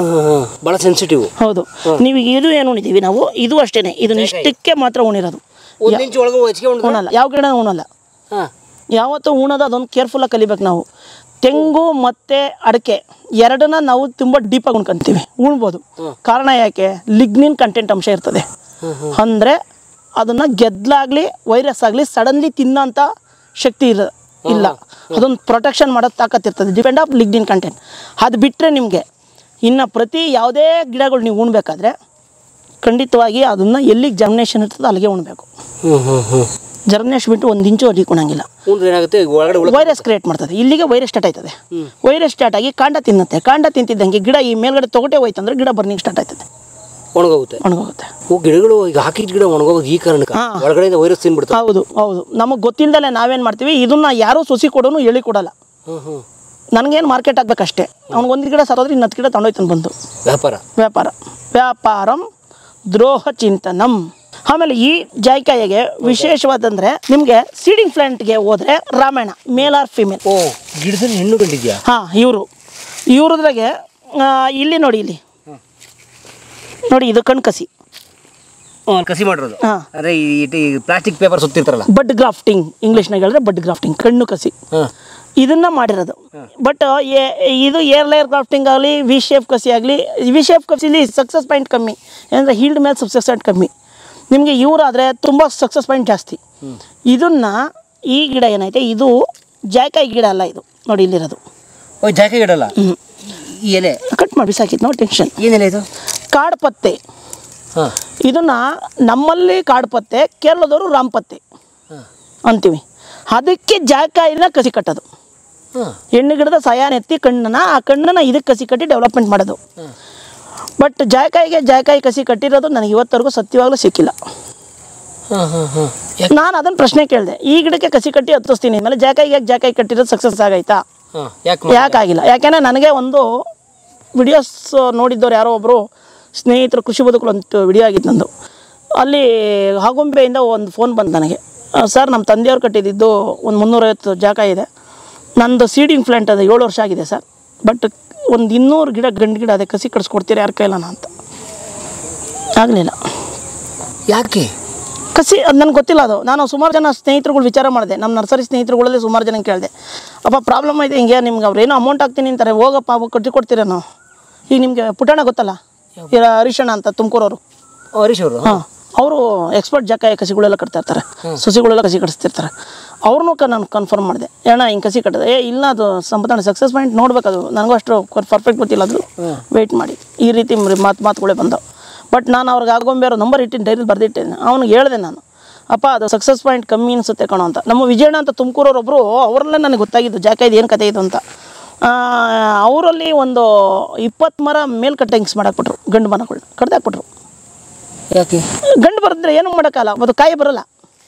ಭಾಳ ಸೆನ್ಸಿಟಿವ್ ಹೌದು ನೀವು ಇದು ಏನು ಉಣಿತೀವಿ ನಾವು ಇದು ಅಷ್ಟೇ ಇದನ್ನ ಇಷ್ಟಕ್ಕೆ ಮಾತ್ರ ಉಣಿರೋದು ಒಂದು ಇಂಚು ಒಳಗೆ ಹೆಚ್ಚಿಗೆ ಉಂಟು ಉಣಲ್ಲ ಯಾವ ಗಿಡ ಉಣಲ್ಲ ಹಾಂ ಯಾವತ್ತೂ ಉಣೋದು ಅದೊಂದು ಕೇರ್ಫುಲ್ಲಾಗಿ ಕಲಿಬೇಕು ನಾವು ತೆಂಗು ಮತ್ತು ಅಡಿಕೆ ಎರಡನ್ನ ನಾವು ತುಂಬ ಡೀಪಾಗಿ ಉಣ್ಕೊಂತೀವಿ ಉಣ್ಬೋದು ಕಾರಣ ಯಾಕೆ ಲಿಗ್ನಿನ್ ಕಂಟೆಂಟ್ ಅಂಶ ಇರ್ತದೆ ಅಂದರೆ ಅದನ್ನು ಗೆದ್ದಲಾಗಲಿ ವೈರಸ್ ಆಗಲಿ ಸಡನ್ಲಿ ತಿನ್ನೋಂಥ ಶಕ್ತಿ ಇರ ಇಲ್ಲ ಅದೊಂದು ಪ್ರೊಟೆಕ್ಷನ್ ಮಾಡೋದು ತಾಕತ್ತಿರ್ತದೆ ಡಿಪೆಂಡ್ ಆಫ್ ಲಿಗ್ನಿನ್ ಕಂಟೆಂಟ್ ಅದು ಬಿಟ್ಟರೆ ನಿಮಗೆ ಇನ್ನು ಪ್ರತಿ ಯಾವುದೇ ಗಿಡಗಳು ನೀವು ಉಣ್ಬೇಕಾದ್ರೆ ಖಂಡಿತವಾಗಿ ಅದನ್ನು ಎಲ್ಲಿಗೆ ಜರ್ಮಿನೇಷನ್ ಇರ್ತದೆ ಅಲ್ಲಿಗೆ ಉಣ್ಬೇಕು ಹ್ಞೂ ಹ್ಞೂ ಹ್ಞೂ ಜರ್ಮಿನೇಷನ್ ಬಿಟ್ಟು ಒಂದು ಇಂಚು ಅಡಿಗೆ ಉಣಂಗಿಲ್ಲ ಉಂಡ್ರೆ ಏನಾಗುತ್ತೆ ಒಳಗಡೆ ಉಳ ವೈರಸ್ ಕ್ರಿಯೇಟ್ ಮಾಡ್ತದೆ ಇಲ್ಲಿಗೆ ವೈರಸ್ ಸ್ಟಾರ್ಟ್ ಆಯ್ತದೆ ವೈರಸ್ ಸ್ಟಾರ್ಟ್ ಆಗಿ ಕಾಂಡ ತಿನ್ನುತ್ತೆ ಕಾಂಡ ತಿಂತಿದ್ದಂಗೆ ಗಿಡ ಈ ಮೇಲ್ಗಡೆ ತೊಗಟೆ ಹೋಯ್ತಂದ್ರೆ ಗಿಡ ಬರ್ನಿಂಗ್ ಸ್ಟಾರ್ಟ್ ಆಯ್ತದೆ ಒಣಗೋಗುತ್ತೆ ಒಣಗೋಗುತ್ತೆ ಓ ಗಿಡಗಳು ಈಗ ಹಾಕಿದ ಗಿಡ ಒಣಗೋಗೋದು ಈ ಕಾರಣಕ್ಕೆ ಹಾ. ಒಳಗಡೆಯಿಂದ ವೈರಸ್ ತಿನ್ಬಿಡ್ತಾರೆ ಹೌದು ಹೌದು ನಮಗೆ ಗೊತ್ತಿಲ್ಲದಲೆ ನಾವೇನು ಮಾಡ್ತೀವಿ ಇದನ್ನ ಯಾರೂ ಸೊಸಿ ಕೊಡೋನು ಹೇಳಿ ಕೊಡಲ್ಲ ಹ್ಞೂ ಹ್ಞೂ ನನಗೇನು ಮಾರ್ಕೆಟ್ ಆಗ್ಬೇಕಷ್ಟೇ ಅವ್ನಿಗೆ ಒಂದು ಗಿಡ ಸರೋದ್ರೆ ಇನ್ನು ಹತ್ತು ಗಿಡ ತಗೊಂಡೋಯ್ತಾನೆ ಬಂದು ವ್ಯಾಪಾರ ವ್ಯಾಪಾರ ವ್ಯಾಪಾರಂ ದ್ರೋಹ ಚಿಂತನಂ ಆಮೇಲೆ ಈ ಜಾಯ್ಕಾಯಿಗೆ ವಿಶೇಷವಾದಂದರೆ ನಿಮಗೆ ಸೀಡಿಂಗ್ ಪ್ಲಾಂಟ್ಗೆ ಹೋದರೆ ರಾಮಾಯಣ ಮೇಲ್ ಆರ್ ಫಿಮೇಲ್ ಓ ಗಿಡದಲ್ಲಿ ಹೆಣ್ಣು ಕಂಡಿದ್ಯಾ ಹಾಂ ಇವರು ಇವ್ರದ್ರಾಗೆ ಆ, ಇಲ್ಲಿ ನೋಡಿ ಇಲ್ಲಿ ನೋಡಿ ಇದು ಕಣ್ಕಸಿ ಹ್ಞೂ ಕಸಿ ಮಾಡಿರೋದು ಹಾ. ಅದೇ ಈ ಪ್ಲಾಸ್ಟಿಕ್ ಪೇಪರ್ ಸುತ್ತಿರ್ತಾರಲ್ಲ ಬಡ್ ಗ್ರಾಫ್ಟಿಂಗ್ ಇಂಗ್ಲೀಷ್ನಾಗ ಹೇಳಿದ್ರೆ ಬಡ್ ಗ್ರಾಫ್ಟಿಂಗ್ ಕಣ್ಣು ಕಸಿ ಹಾಂ ಇದನ್ನ ಮಾಡಿರೋದು ಬಟ್ ಇದು ಏರ್ ಲೇಯರ್ ಗ್ರಾಫ್ಟಿಂಗ್ ಆಗಲಿ ವಿ ಶೇಪ್ ಕಸಿ ಆಗಲಿ ವಿ ಶೇಪ್ ಕಸಿಲಿ ಸಕ್ಸಸ್ ಪಾಯಿಂಟ್ ಕಮ್ಮಿ ಅಂದರೆ ಹೀಲ್ಡ್ ಮೇಲೆ ಸಕ್ಸಸ್ ಪಾಯಿಂಟ್ ಕಮ್ಮಿ ನಿಮಗೆ ಇವರಾದರೆ ತುಂಬ ಸಕ್ಸಸ್ ಪಾಯಿಂಟ್ ಜಾಸ್ತಿ ಇದನ್ನು ಈ ಗಿಡ ಏನೈತೆ ಇದು ಜಾಯ್ಕಾಯಿ ಗಿಡ ಅಲ್ಲ ಇದು ನೋಡಿ ಇಲ್ಲಿರೋದು ಓ ಜಾಕೆ ಗಿಡಲ್ಲ ಈ ಎಲೆ ಕಟ್ ಮಾಡಿ ಬಿಸಾಕಿತ್ತು ನೋಡಿ ಟೆನ್ಷನ್ ಏನೆಲೆ ಇದು ಕಾಡ್ಪತ್ತೆ ಹಾಂ ಇದನ್ನು ನಮ್ಮಲ್ಲಿ ಕಾಡ್ಪತ್ತೆ ಕೇರಳದವರು ರಾಮಪತ್ತೆ ಹಾಂ ಅಂತೀವಿ ಅದಕ್ಕೆ ಜಾಯ್ಕಾಯಿನ ಕಸಿ ಕಟ್ಟೋದು ಹಾಂ ಹೆಣ್ಣು ಗಿಡದ ಸಯಾನ ಎತ್ತಿ ಕಣ್ಣನ್ನ ಆ ಕಣ್ಣನ್ನ ಇದಕ್ಕೆ ಕಸಿ ಕಟ್ಟಿ ಡೆವಲಪ್ಮೆಂಟ್ ಮಾಡೋದು ಹಾಂ ಬಟ್ ಜಾಯ್ಕಾಯಿಗೆ ಜಾಯ್ಕಾಯಿ ಕಸಿ ಕಟ್ಟಿರೋದು ನನಗೆ ಇವತ್ತವರೆಗೂ ಸತ್ಯವಾಗ್ಲೂ ಸಿಕ್ಕಿಲ್ಲ ಹಾಂ ಹಾಂ ಹಾಂ ನಾನು ಅದನ್ನು ಪ್ರಶ್ನೆ ಕೇಳಿದೆ ಈ ಗಿಡಕ್ಕೆ ಕಸಿ ಕಟ್ಟಿ ಹತ್ತಿಸ್ತೀನಿ ಆಮೇಲೆ ಜಾಕಾಯಿಗೆ ಯಾಕೆ ಜಾಕಾಯಿ ಕಟ್ಟಿರೋದು ಸಕ್ಸಸ್ ಆಗೈತಾ ಹಾಂ ಯಾಕೆ ಯಾಕಾಗಿಲ್ಲ ಯಾಕೆಂದರೆ ನನಗೆ ಒಂದು ವಿಡಿಯೋಸ್ ನೋಡಿದ್ದವ್ರು ಯಾರೋ ಒಬ್ಬರು ಸ್ನೇಹಿತರು ಕೃಷಿ ಬದುಕಲು ಅಂತ ವಿಡಿಯೋ ಆಗಿತ್ತು ನಂದು ಅಲ್ಲಿ ಆಗುಂಬೆಯಿಂದ ಒಂದು ಫೋನ್ ಬಂತು ನನಗೆ ಸರ್ ನಮ್ಮ ತಂದೆಯವ್ರು ಕಟ್ಟಿದ್ದು ಒಂದು ಮುನ್ನೂರೈವತ್ತು ಜಾಗ ಇದೆ ನಂದು ಸೀಡಿಂಗ್ ಪ್ಲಾಂಟ್ ಅದು ಏಳು ವರ್ಷ ಆಗಿದೆ ಸರ್ ಬಟ್ ಒಂದು ಇನ್ನೂರು ಗಿಡ ಗಂಡು ಗಿಡ ಅದೇ ಕಸಿ ಕಟ್ಸ್ಕೊಡ್ತೀರಾ ಯಾರ ಕೈಲನ ಅಂತ ಆಗಲಿಲ್ಲ ಯಾಕೆ ಕಸಿ ಅದು ನನಗೆ ಗೊತ್ತಿಲ್ಲ ಅದು ನಾನು ಸುಮಾರು ಜನ ಸ್ನೇಹಿತರುಗಳು ವಿಚಾರ ಮಾಡಿದೆ ನಮ್ಮ ನರ್ಸರಿ ಸ್ನೇಹಿತರುಗಳಲ್ಲಿ ಸುಮಾರು ಜನ ಕೇಳಿದೆ ಅಪ್ಪ ಪ್ರಾಬ್ಲಮ್ ಇದೆ ಹಿಂಗೆ ನಿಮ್ಗೆ ಅವ್ರು ಏನೋ ಅಮೌಂಟ್ ಹಾಕ್ತೀನಿ ಅಂತಾರೆ ಹೋಗಪ್ಪ ಅವಾಗ ಕಟ್ಟಿ ಕೊಡ್ತೀರೇನೋ ಈಗ ನಿಮಗೆ ಪುಟಾಣ ಗೊತ್ತಲ್ಲ ಇರ ಹರೀಶಣ್ಣ ಅಂತ ತುಮಕೂರವರು ಹರೀಶ್ ಅವರು ಹಾಂ ಅವರು ಎಕ್ಸ್ಪರ್ಟ್ ಜಾಕಾಯಿ ಕಸಿಗಳೆಲ್ಲ ಕಟ್ತಾ ಇರ್ತಾರೆ ಸಸಿಗಳೆಲ್ಲ ಕಸಿ ಕಟ್ಟಿಸ್ತಿರ್ತಾರೆ ಅವ್ರನ್ನೂ ಕ ನಾನು ಕನ್ಫರ್ಮ್ ಮಾಡಿದೆ ಅಣ್ಣ ಹಿಂಗೆ ಕಸಿ ಕಟ್ಟದೆ ಏ ಇಲ್ಲ ಅದು ಸಂಪತ್ತಾಣ ಸಕ್ಸಸ್ ಪಾಯಿಂಟ್ ನೋಡ್ಬೇಕು ಅದು ನನಗೂ ಅಷ್ಟು ಪರ್ಫೆಕ್ಟ್ ಗೊತ್ತಿಲ್ಲ ಅದು ವೆಯ್ಟ್ ಮಾಡಿ ಈ ರೀತಿ ಮಾತು ಮಾತುಗಳೇ ಬಂದವು ಬಟ್ ನಾನು ಅವ್ರಿಗೆ ಆಗೊಂಬೆ ಅವ್ರ ನಂಬರ್ ಇಟ್ಟಿನಿ ಡೈರಿ ಬರೆದಿಟ್ಟಿದ್ದೀನಿ ಅವ್ನಿಗೆ ಹೇಳಿದೆ ನಾನು ಅಪ್ಪ ಅದು ಸಕ್ಸಸ್ ಪಾಯಿಂಟ್ ಕಮ್ಮಿ ಅನಿಸುತ್ತೆ ಕಣೋ ಅಂತ ನಮ್ಮ ವಿಜಯಣ್ಣ ಅಂತ ತುಮಕೂರವ್ರೊಬ್ಬರು ಅವರಲ್ಲೇ ನನಗೆ ಗೊತ್ತಾಗಿದ್ದು ಜಾಕಾಯ್ದು ಏನು ಕತೆ ಇದು ಅಂತ ಅವರಲ್ಲಿ ಒಂದು ಇಪ್ಪತ್ತು ಮರ ಮೇಲ್ ಕಟ್ಟಿಂಗ್ಸ್ ಮಾಡಾಕ್ಬಿಟ್ರು ಗಂಡು ಮರಗಳನ್ನ ಕಡ್ದಾಕ್ಬಿಟ್ರು ಯಾಕೆ ಗಂಡು ಬರೆದ್ರೆ ಏನು ಮಾಡೋಕ್ಕಲ್ಲ ಅದು ಕಾಯಿ ಬರಲ್ಲ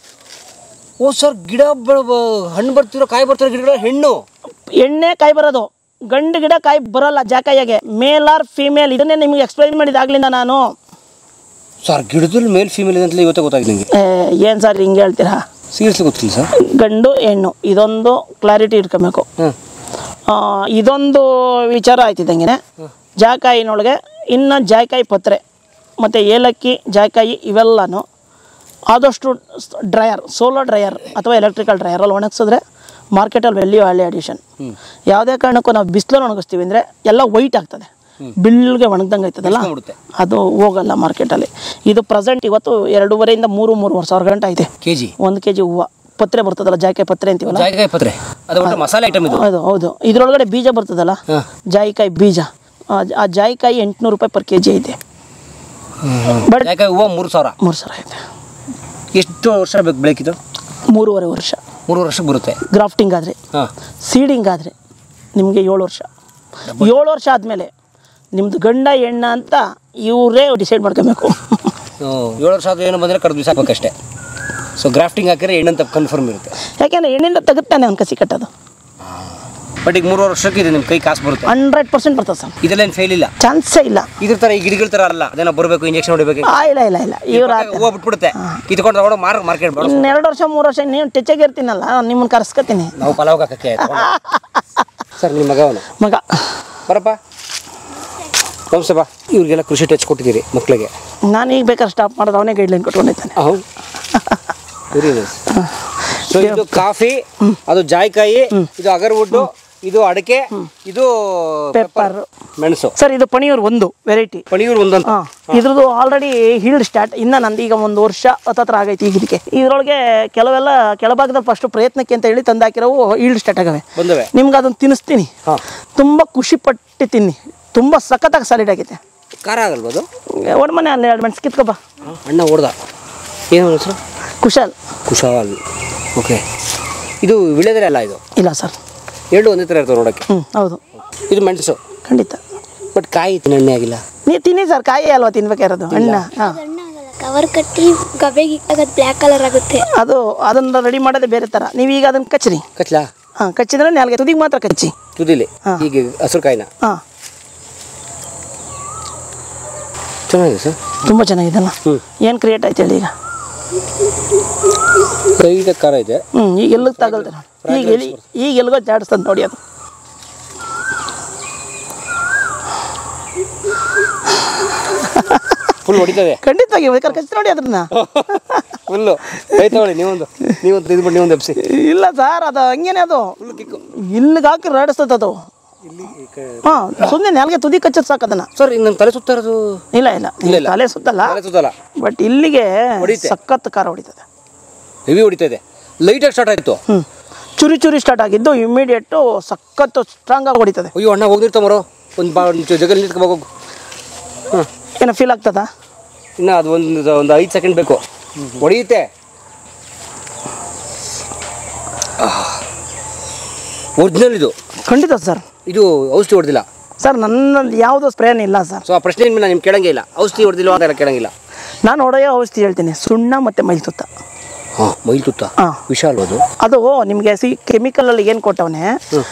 ಓ ಸರ್ ಗಿಡ ಬ- ಬ- ಹಣ್ಣು ಬರ್ತಿರೋ ಕಾಯಿ ಬರ್ತಿರೋ ಗಿಡಗಳ ಹೆಣ್ಣು ಎಣ್ಣೆ ಕಾಯಿ ಬರೋದು ಗಂಡು ಗಿಡ ಕಾಯಿ ಬರಲ್ಲ ಜಾಕಾಯಿಗೆ ಮೇಲ್ ಆರ್ ಫೀಮೇಲ್ ಇದನ್ನೇ ನಿಮಗೆ ಎಕ್ಸ್ಪ್ಲೈನ್ ಮಾಡಿದಾಗ್ಲಿಂದ ನಾನು ಸರ್ ಗಿಡದಲ್ಲಿ ಮೇಲ್ ಫೀಮೇಲ್ ಇದೆ ಅಂತಲೇ ಇವತ್ತೇ ಗೊತ್ತಾಗಿದೆ ನಿಮಗೆ ಏನು ಸರ್ ಹಿಂಗೆ ಹೇಳ್ತೀರಾ ಸೀರಿಯಸ್ಲಿ ಗೊತ್ತಿಲ್ಲ ಸರ್ ಗಂಡು ಹೆಣ್ಣು ಇದೊಂದು ಕ್ಲಾರಿಟಿ ಇಟ್ಕೊಬೇಕು ಹಾಂ ಆ, ಇದೊಂದು ವಿಚಾರ ಆಯ್ತಿದ್ದಂಗೆ ಜಾಕಾಯಿನೊಳಗೆ ಇನ್ನು ಜಾಯ್ಕಾಯಿ ಪತ್ರೆ ಮತ್ತು ಏಲಕ್ಕಿ ಜಾಯ್ಕಾಯಿ ಇವೆಲ್ಲನೂ ಆದಷ್ಟು ಡ್ರಯರ್ ಸೋಲಾರ್ ಡ್ರಯರ್ ಅಥವಾ ಎಲೆಕ್ಟ್ರಿಕಲ್ ಡ್ರಯರಲ್ಲಿ ಒಣಗಿಸಿದ್ರೆ ಮಾರ್ಕೆಟಲ್ಲಿ ವ್ಯಾಲ್ಯೂ ವ್ಯಾಲ್ಯೂ ಅಡಿಷನ್ ಯಾವುದೇ ಕಾರಣಕ್ಕೂ ನಾವು ಬಿಸಿಲಲ್ಲಿ ಒಣಗಿಸ್ತೀವಿ ಅಂದರೆ ಎಲ್ಲ ವೈಟ್ ಆಗ್ತದೆ ಬಿಲ್ಗೆ ಒಣಗ್ದಂಗೆ ಆಯ್ತದಲ್ಲ ಬಿಸ್ಕೊಂಡ್ಬಿಡುತ್ತೆ. ಅದು ಹೋಗಲ್ಲ ಮಾರ್ಕೆಟಲ್ಲಿ ಇದು ಪ್ರೆಸೆಂಟ್ ಇವತ್ತು ಎರಡೂವರೆಯಿಂದ ಮೂರು ಮೂರುವರೆ ಸಾವಿರ ಗಂಟೆ ಐತೆ ಕೆ ಜಿ ಒಂದು ಕೆ ಜಿ ಹೂವು ಪತ್ರೆ ಬರ್ತದಲ್ಲ ಜಾಯ್ಕಾಯಿ ಪತ್ರೆ ಅಂತೀವಲ್ಲ ಜಾಯಿಕಾಯಿ ಪತ್ರೆ ಅದು ಒಟ್ಟು ಮಸಾಲೆ ಐಟಮ್ ಇದು ಹೌದು ಹೌದು ಇದ್ರೊಳಗಡೆ ಬೀಜ ಬರ್ತದಲ್ಲ ಹಾ. ಜಾಯಿಕಾಯಿ ಬೀಜ ಆ- ಆ ಜಾಯಿಕಾಯಿ ಎಂಟುನೂರು ರೂಪಾಯಿ ಪರ್ ಕೆ ಜಿ ಐತೆ ಬಟ್ ಜಾಯಿಕಾಯಿ ಹೂವು ಮೂರು ಸಾವಿರ ಮೂರು ಸಾವಿರ ಐತೆ ಎಷ್ಟು ವರ್ಷ ಬೇಕು ಬೆಳಕಿದು ಮೂರುವರೆ ವರ್ಷ ಮೂರು ವರ್ಷಕ್ಕೆ ಬರುತ್ತೆ ಗ್ರಾಫ್ಟಿಂಗ್ ಆದರೆ ಹಾಂ ಸೀಡಿಂಗ್ ಆದರೆ ನಿಮಗೆ ಏಳು ವರ್ಷ ಏಳು ವರ್ಷ ಆದಮೇಲೆ ನಿಮ್ಮದು ಗಂಡ ಹೆಣ್ಣ ಅಂತ ಇವರೇ ಡಿಸೈಡ್ ಮಾಡ್ಕೋಬೇಕು ಏಳು ವರ್ಷ ಆದ್ರೂ ಏನು ಬಂದರೆ ಕಡ್ದು ಬಿಸಾಕಬೇಕಷ್ಟೇ ಸೊ ಗ್ರಾಫ್ಟಿಂಗ್ ಹಾಕಿದ್ರೆ ಹೆಣ್ಣಂತ ಕನ್ಫರ್ಮ್ ಇರುತ್ತೆ ಯಾಕೆಂದರೆ ಹೆಣ್ಣಿಂದ ತೆಗುತ್ತಾನೆ ಅವ್ನು ಕಸಿ ಕಟ್ಟೋದು ಬಟ್ ಈಗ ಮೂರು ವರ್ಷಕ್ಕೆ ಇದು ನಿಮ್ಮ ಕೈ ಕಾಸು ಬರುತ್ತೆ ಹಂಡ್ರೆಡ್ ಪರ್ಸೆಂಟ್ ಬರ್ತದೆ ಸರ್ ಇದೆಲ್ಲೇನು ಫೇಲ್ ಇಲ್ಲ ಚಾನ್ಸೇ ಇಲ್ಲ ಇದ್ರ ಥರ ಈ ಗಿಡಗಳ ಥರ ಅಲ್ಲ ಅದೇನೋ ಬರಬೇಕು ಇಂಜೆಕ್ಷನ್ ಹೊಡಿಬೇಕು ಆ, ಇಲ್ಲ ಇಲ್ಲ ಇಲ್ಲ ಇವ್ರ ಹೂವು ಬಿಟ್ಬಿಡುತ್ತೆ ಕಿತ್ಕೊಂಡು ತಗೊಂಡು ಮಾರ್ ಮಾರ್ಕೆಟ್ ಬೇಡ ಇನ್ನೆರಡು ವರ್ಷ ಮೂರು ವರ್ಷ ನೀವು ಟೆಚ್ಚಾಗಿ ಇರ್ತೀನಲ್ಲ ನಿಮ್ಮನ್ನು ಕರೆಸ್ಕೊತೀನಿ ನಾವು ಪಲಾವ್ ಹಾಕಕ್ಕೆ ಸರ್ ನಿಮ್ಮ ಮಗವನು ಮಗ ಬರಪ್ಪ ನಮಸ್ತೆ ಬಾ ಇವ್ರಿಗೆಲ್ಲ ಕೃಷಿ ಟಚ್ ಕೊಟ್ಟಿದ್ದೀರಿ ಮಕ್ಕಳಿಗೆ ನಾನು ಈಗ ಬೇಕಾದ್ರೆ ಸ್ಟಾಪ್ ಮಾಡೋದು ಅವನೇ ಗೈಡ್ಲೈನ್ ಕೊಟ್ಕೊಂಡಿದ್ದಾನೆ ಹೌದು ವೆರಿ ನೈಸ್ ಸೊ ಇದು ಕಾಫಿ ಅದು ಜಾಯ್ಕಾಯಿ ಇದು ಅಗರ್ವುಡ್ಡು ಇದು ಅಡಿಕೆ ಇದು ಪೆಪ್ಪರ್ ಮೆಣಸು ಸರ್ ಇದು ಪಣಿಯೂರು ಒಂದು ವೆರೈಟಿ ಪಣಿಯೂರು ಒಂದೊಂದು ಹಾಂ ಇದ್ರದ್ದು ಆಲ್ರೆಡಿ ಹೀಲ್ಡ್ ಸ್ಟಾರ್ಟ್ ಇನ್ನು ನಂದು ಈಗ ಒಂದು ವರ್ಷ ಹತ್ತತ್ರ ಆಗೈತಿ ಈಗ ಇದಕ್ಕೆ ಇದರೊಳಗೆ ಕೆಲವೆಲ್ಲ ಕೆಳಭಾಗದಲ್ಲಿ ಫಸ್ಟ್ ಪ್ರಯತ್ನಕ್ಕೆ ಅಂತ ಹೇಳಿ ತಂದಾಕಿರೋವು ಹೀಲ್ಡ್ ಸ್ಟಾರ್ಟ್ ಆಗವೆ ಬಂದವೆ ನಿಮ್ಗೆ ಅದನ್ನು ತಿನ್ನಿಸ್ತೀನಿ ಹಾಂ ತುಂಬ ಖುಷಿ ಪಟ್ಟು ತಿನ್ನಿ ತುಂಬ ಸಖತ್ತಾಗಿ ಸಾಲಿಡ್ ಆಗೈತೆ ಖಾರ ಆಗಲ್ವಾ ಅದು ಒಡ್ಮನೆ ಅಲ್ಲಿ ಎರಡು ಮೆಣಸು ಕಿತ್ಕೊಬ ಅಣ್ಣ ಹೊಡ್ದ ಏನು ಹೆಸರು ಕುಶಾಲ್ ಕುಶಾಲ್ ಓಕೆ ಇದು ವಿಳೆದರೆ ಅಲ್ಲ ಇದು ಇಲ್ಲ ಸರ್ ಎರಡು ಒಂದೇ ಥರ ಇರ್ತವೆ ನೋಡೋಕ್ಕೆ ಹ್ಞೂ ಹೌದು ಇದು ಮೆಣಸು ಖಂಡಿತ ಬಟ್ ಕಾಯಿ ಎಣ್ಣೆ ಆಗಿಲ್ಲ ನೀವು ತಿನ್ನಿ ಸರ್ ಕಾಯಿ ಅಲ್ವಾ ತಿನ್ಬೇಕಾಗಿರೋದು ಹಣ್ಣ ಹಾಂ ಕವರ್ ಕಟ್ಟಿ ಗಬೆಗೆ ಇಟ್ಟಾಗ ಅದು ಬ್ಲ್ಯಾಕ್ ಕಲರ್ ಆಗುತ್ತೆ ಅದು ಅದನ್ನು ರೆಡಿ ಮಾಡೋದೇ ಬೇರೆ ಥರ ನೀವೀಗ ಅದನ್ನು ಕಚ್ಚಿರಿ ಕಚ್ಲಾ ಹಾಂ ಕಚ್ಚಿದ್ರೆ ನಾಲ್ಗೆ ತುದಿಗೆ ಮಾತ್ರ ಕಚ್ಚಿ ತುದಿಲಿ ಹಾ. ಹೀಗೆ ಹಸಿರು ಕಾಯಿನ ಹಾಂ ಚೆನ್ನಾಗಿದೆ ಸರ್ ತುಂಬ ಚೆನ್ನಾಗಿದೆಲ್ಲ ಹ್ಮ್. ಏನು ಕ್ರಿಯೇಟ್ ಆಯ್ತು ಹೇಳಿ ಈಗ ಕೈಗೆ ಖಾರ ಇದೆ ಹ್ಞೂ ಈಗ ಎಲ್ಲಿಗೆ ತಗಲ್ತೆ ನೋಡಿ ಈಗ ಎಲ್ಲಿ ಈಗ ಎಲ್ಲಿಗೋ ಜಾಡಿಸ್ತದೆ ನೋಡಿ ಅದು ಫುಲ್ ಹೊಡಿತದೆ ಖಂಡಿತವಾಗಿ ಬೇಕಾದ್ರೆ ಕಚ್ಚಿ ನೋಡಿ ಅದನ್ನ ಫುಲ್ಲು ಕೈ ತಗೊಳ್ಳಿ ನೀವೊಂದು ನೀವೊಂದು ಇದು ಬಿಟ್ಟು ನೀವೊಂದು ಎಬ್ಸಿ ಇಲ್ಲ ಸರ್ ಅದು ಹಂಗೇನೆ ಅದು ಇಲ್ಲಿಗೆ ಹಾಕಿ ರಾಡಿಸ್ತದೆ ಅದು ಹಾಂ ಸುಮ್ಮನೆ ನೆಲಗೆ ತುದಿ ಕಚ್ಚೋದು ಸಾಕು ಅದನ್ನು ಸರ್ ಈಗ ನನ್ನ ತಲೆ ಸುತ್ತಾ ಇರೋದು ಇಲ್ಲ ಇಲ್ಲ ಇಲ್ಲ, ಇಲ್ಲ. ತಲೆ ಸುತ್ತಲ್ಲ ತಲೆ ಸುತ್ತಲ್ಲ ಬಟ್ ಇಲ್ಲಿಗೆ ಹೊಡಿತೆ. ಸಖತ್ ಕಾರ ಹೊಡಿತದೆ ಹೆವಿ ಹೊಡಿತಾ ಇದೆ ಲೈಟಾಗಿ ಸ್ಟಾರ್ಟ್ ಆಯಿತು ಹ್ಞೂ ಚುರಿ ಚುರಿ ಸ್ಟಾರ್ಟ್ ಆಗಿದ್ದು ಇಮ್ಮಿಡಿಯೇಟು ಸಖತ್ತು ಸ್ಟ್ರಾಂಗ್ ಆಗಿ ಹೊಡಿತದೆ ಅಯ್ಯೋ ಅಣ್ಣ ಹೋಗ್ದಿರ್ತಾವ ಮರೋ ಒಂದು ಬಾ ಒಂದು ಜಗಲ್ಲಿ ನಿಂತ್ಕೋಬೇಕು ಹಾಂ ಏನೋ ಫೀಲ್ ಆಗ್ತದಾ ಇನ್ನು ಅದು ಒಂದು ಒಂದು ಐದು ಸೆಕೆಂಡ್ ಬೇಕು ಹೊಡೆಯುತ್ತೆ ಒರಿಜಿನಲ್ ಇದು ಖಂಡಿತ ಸರ್ ಇದು ಔಷಧಿ ಹೊಡೆದಿಲ್ಲ ಸರ್ ನನ್ನಲ್ಲಿ ಯಾವುದೋ ಸ್ಪ್ರೇನ್ ಇಲ್ಲ ಸರ್ ಸೊ ಆ ಪ್ರಶ್ನೆ ನಾನು ನಿಮ್ಗೆ ಕೇಳಂಗೇ ಇಲ್ಲ ಔಷಧಿ ಹೊಡೆದಿಲ್ಲ ಅಂತ ಕೇಳಂಗಿಲ್ಲ ನಾನು ಹೊಡೆಯೋ ಔಷಧಿ ಹೇಳ್ತೀನಿ ಸುಣ್ಣ ಮತ್ತು ಮೈಲ್ತುತ್ತ ಹಾಂ ಮೈಲ್ ತುತ್ತ ಹಾ. ವಿಷ ಅಲ್ವಾ ಅದು ಅದು ನಿಮಗೆ ಸಿ ಕೆಮಿಕಲಲ್ಲಿ ಏನು ಕೊಟ್ಟವನೆ